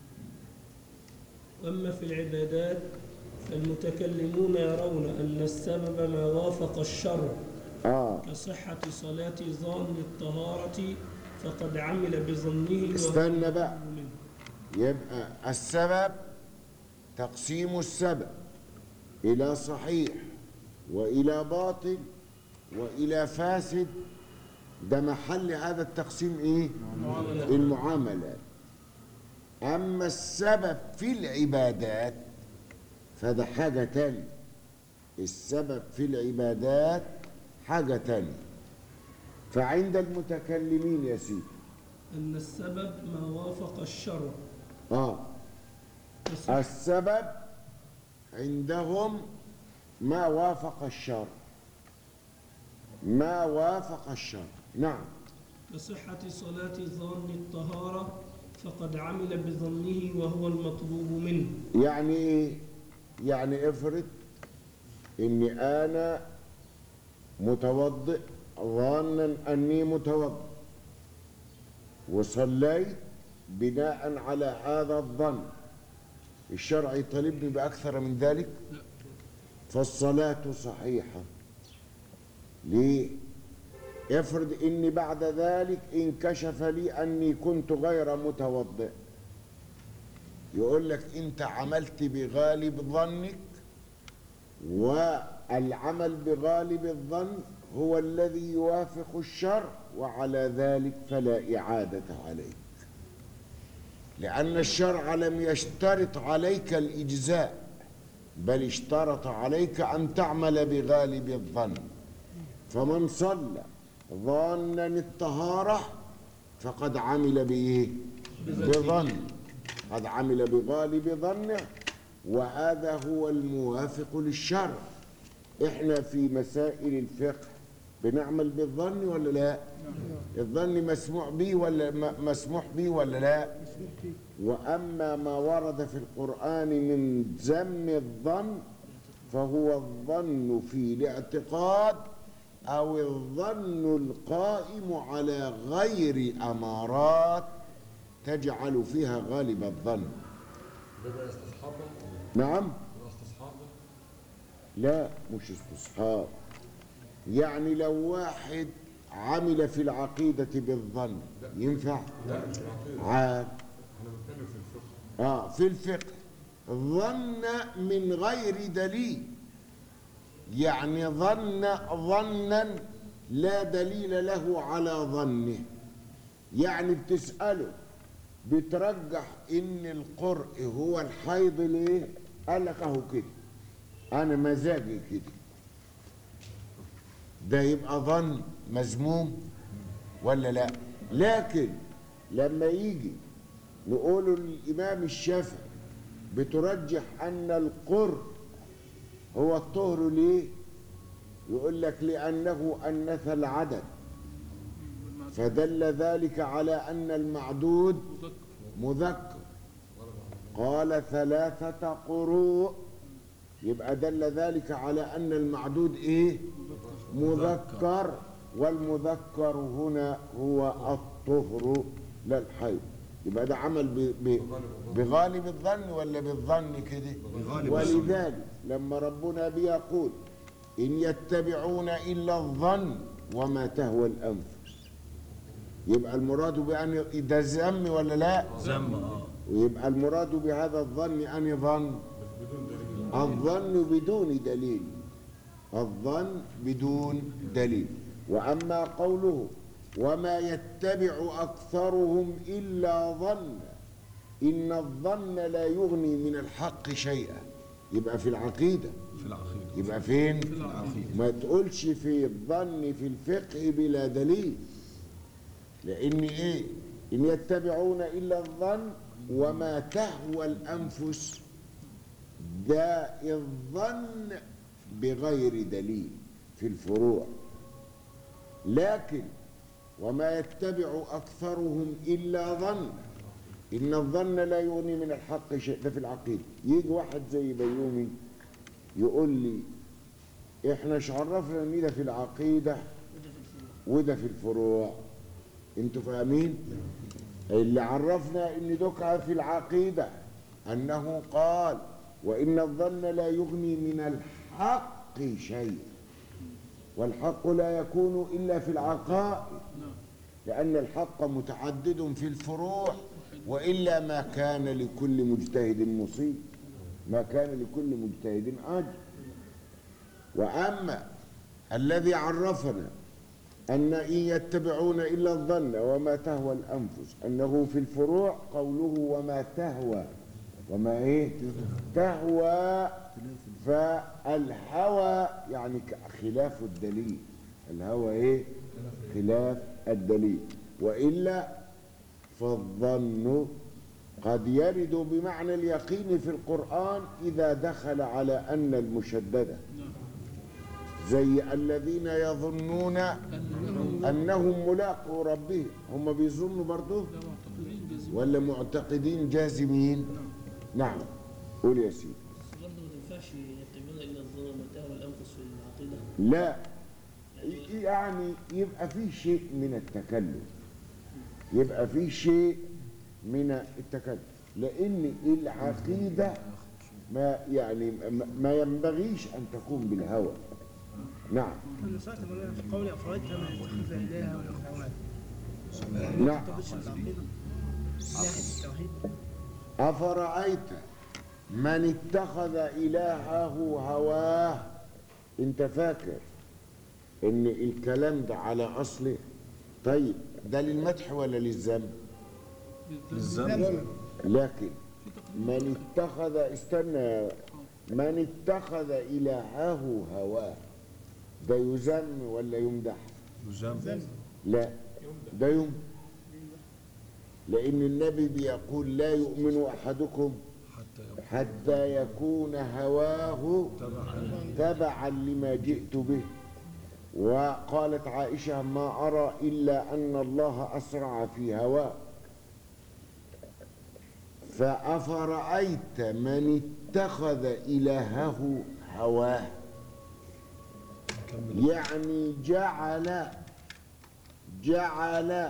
أما في العبادات فالمتكلمون يرون أن السبب ما وافق الشرع آه كصحة صلاة ظن الطهارة فقد عمل بظنه وهو استنى بقى. مطلوب منه. يبقى السبب تقسيم السبب إلى صحيح وإلى باطل وإلى فاسد ده محل هذا التقسيم إيه؟ المعاملات أما السبب في العبادات فده حاجة تانية السبب في العبادات حاجة تانية فعند المتكلمين يا سيدي أن السبب ما وافق الشرع آه كصحة- السبب عندهم ما وافق الشرع ما وافق الشرع نعم كصحة صلاة ظن الطهارة فقد عمل بظنه وهو المطلوب منه يعني ايه يعني افرض اني انا متوضئ ظانا اني متوضئ وصليت بناء على هذا الظن الشرع يطالبني باكثر من ذلك فالصلاه صحيحه ليه افرض اني بعد ذلك انكشف لي اني كنت غير متوضئ يقول لك انت عملت بغالب ظنك والعمل بغالب الظن هو الذي يوافق الشرع وعلى ذلك فلا إعادة عليك لأن الشرع لم يشترط عليك الإجزاء بل اشترط عليك أن تعمل بغالب الظن فمن صلى ظانا الطهارة فقد عمل بإيه؟ بظن قد عمل بغالب ظنه وهذا هو الموافق للشرع احنا في مسائل الفقه بنعمل بالظن ولا لا الظن مسموع به ولا م- مسموح به ولا لا واما ما ورد في القران من ذم الظن فهو الظن في الاعتقاد او الظن القائم على غير امارات تجعل فيها غالب الظن ده بقى استصحاب بقى؟ نعم ده استصحاب بقى؟ لا مش استصحاب يعني لو واحد عمل في العقيدة بالظن ينفع لا مش العقيدة عاد احنا بنتكلم في الفقه اه في الفقه ظن من غير دليل يعني ظن ظنا لا دليل له على ظنه يعني بتسأله بترجح ان القرء هو الحيض ليه قال لك اهو كده انا مزاجي كده ده يبقى ظن مذموم ولا لا لكن لما يجي نقول للإمام الشافعي بترجح أن القر هو الطهر ليه؟ يقول لك لأنه أنث العدد فدل ذلك على أن المعدود مذكر قال ثلاثة قروء يبقى دل ذلك على أن المعدود إيه؟ مذكر والمذكر هنا هو الطهر لا الحيض يبقى ده عمل ب... ب... بغالب الظن ولا بالظن كده ولذلك لما ربنا بيقول إن يتبعون إلا الظن وما تهوى الأنفس يبقى المراد بأن ده ذم ولا لا ذم اه ويبقى المراد بهذا الظن أن ظن بدون دليل الظن بدون دليل الظن بدون دليل واما قوله وما يتبع اكثرهم الا ظن ان الظن لا يغني من الحق شيئا يبقى في العقيده في العقيدة يبقى فين في العقيدة ما تقولش في الظن في الفقه بلا دليل لان ايه ان يتبعون الا الظن وما تهوى الانفس ده الظن بغير دليل في الفروع لكن وما يتبع اكثرهم الا ظن ان الظن لا يغني من الحق شيء ده في العقيده يجي واحد زي بيومي يقول لي احنا مش عرفنا ان ده في العقيده وده في الفروع انتوا فاهمين اللي عرفنا ان دكعه في العقيده انه قال وان الظن لا يغني من الحق شيء والحق لا يكون الا في العقائد لان الحق متعدد في الفروع والا ما كان لكل مجتهد مصيب ما كان لكل مجتهد اجر واما الذي عرفنا أن إن يتبعون إلا الظن وما تهوى الأنفس أنه في الفروع قوله وما تهوى وما إيه تهوى فالهوى يعني ك- خلاف الدليل الهوى إيه خلاف الدليل وإلا فالظن قد يرد بمعنى اليقين في القرآن إذا دخل على أن المشددة زي الذين يظنون انهم ملاقوا ربهم هم بيظنوا برضه ولا معتقدين جازمين نعم قول يا سيدي بس برضه ما تنفعش يتبعون الا الظن وما تهوى الانفس في العقيده لا يعني يبقى في شيء من التكلف يبقى في شيء من التكلف لان العقيده ما يعني ما- ما ينبغيش ان تكون بالهوى نعم أنا سألت مولانا في قول أفرادت من اتخذ إلها وهواه نعم تضيفش العقيدة من ناحية التوحيد أفرأيت من اتخذ إلهه هواه أنت فاكر إن الكلام ده على أصله طيب ده للمدح ولا للذم الذنب لكن من اتخذ استنى من اتخذ إلهه هواه ده يذم ولا يمدح يذنب لا ده يمدح لأن النبي بيقول لا يؤمن أحدكم حتى يقول حتى يكون هواه تبعا لما جئت به وقالت عائشة ما أرى إلا أن الله أسرع في هواك فأفرأيت من اتخذ إلهه هواه نكمل يعني جعل جعل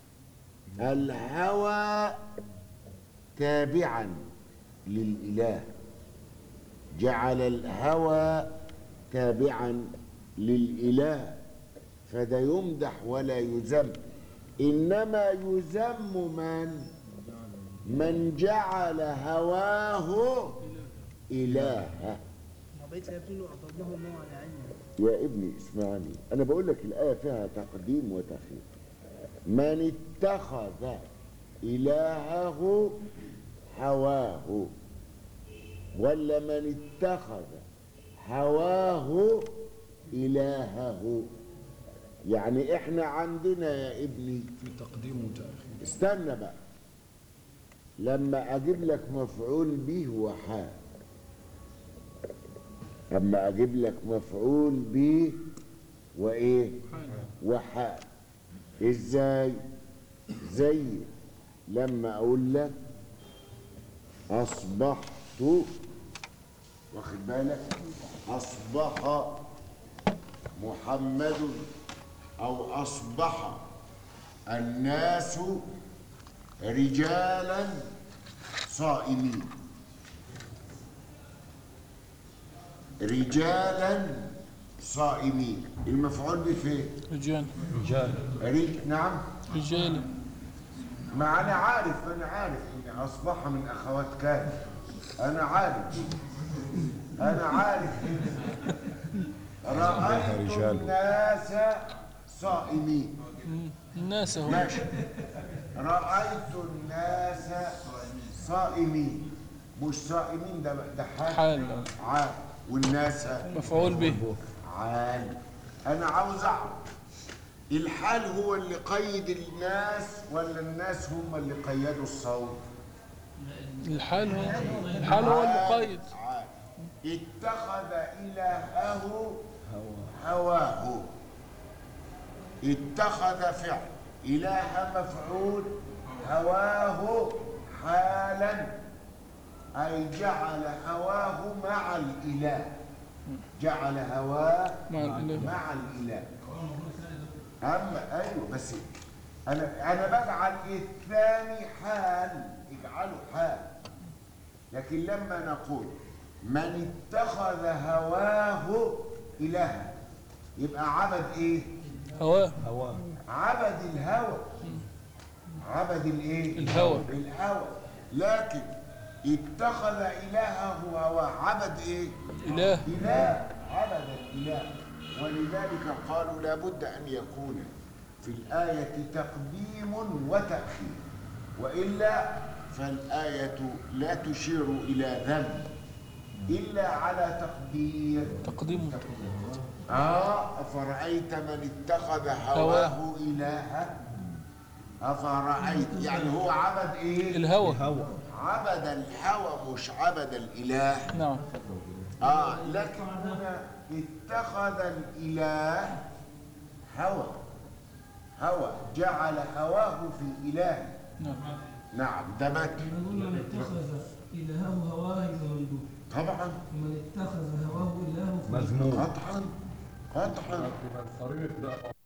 الهوى تابعا للإله جعل الهوى تابعا للإله فده يمدح ولا يذم إنما يذم من من جعل هواه إلها ما بقيت لا يبدو أضله الله على علم يا ابني اسمعني انا بقول لك الايه فيها تقديم وتاخير من اتخذ الهه هواه ولا من اتخذ هواه الهه يعني احنا عندنا يا ابني في تقديم وتأخير استنى بقى لما اجيب لك مفعول به وحال اما اجيب لك مفعول به وايه وحال ازاي زي لما اقول لك اصبحت واخد بالك اصبح محمد او اصبح الناس رجالا صائمين رجالا صائمين المفعول به فين رجال رجال رج... نعم رجال ما انا عارف انا عارف ان اصبح من اخوات كان انا عارف انا عارف رايت رجال. الناس صائمين الناس هو ماشي رأيت الناس صائمين مش صائمين ده ده حال حال عال والناس مفعول به عال انا عاوز اعرف الحال هو اللي قيد الناس ولا الناس هم اللي قيدوا الصوم الحال هو الحال هو المقيد عال. اتخذ إلهه هواه اتخذ فعل إله مفعول هواه حالا أي جعل هواه مع الإله جعل هواه مع الإله. مع الإله أما أيوه بس أنا أنا بجعل الثاني حال اجعله حال لكن لما نقول من اتخذ هواه إلها يبقى عبد إيه؟ هواه هواه عبد الهوى عبد الايه الهوى. الهوى لكن اتخذ الهه هواه عبد ايه إله اله عبد الاله ولذلك قالوا لابد ان يكون في الايه تقديم وتاخير والا فالايه لا تشير الى ذنب الا على تقدير تقديم آه أفرأيت من اتخذ هواه إلها أفرأيت يعني هو عبد إيه؟ الهوى هوى عبد الهوى مش عبد الإله نعم آه لكن هنا اتخذ الإله هوى هوى جعل هواه في إله نعم نعم ده مات نقول من اتخذ إلهه هواه يبقى مندوب طبعا ومن اتخذ هواه إلهه مذموم قطعا قطعا يبقى الطريق ده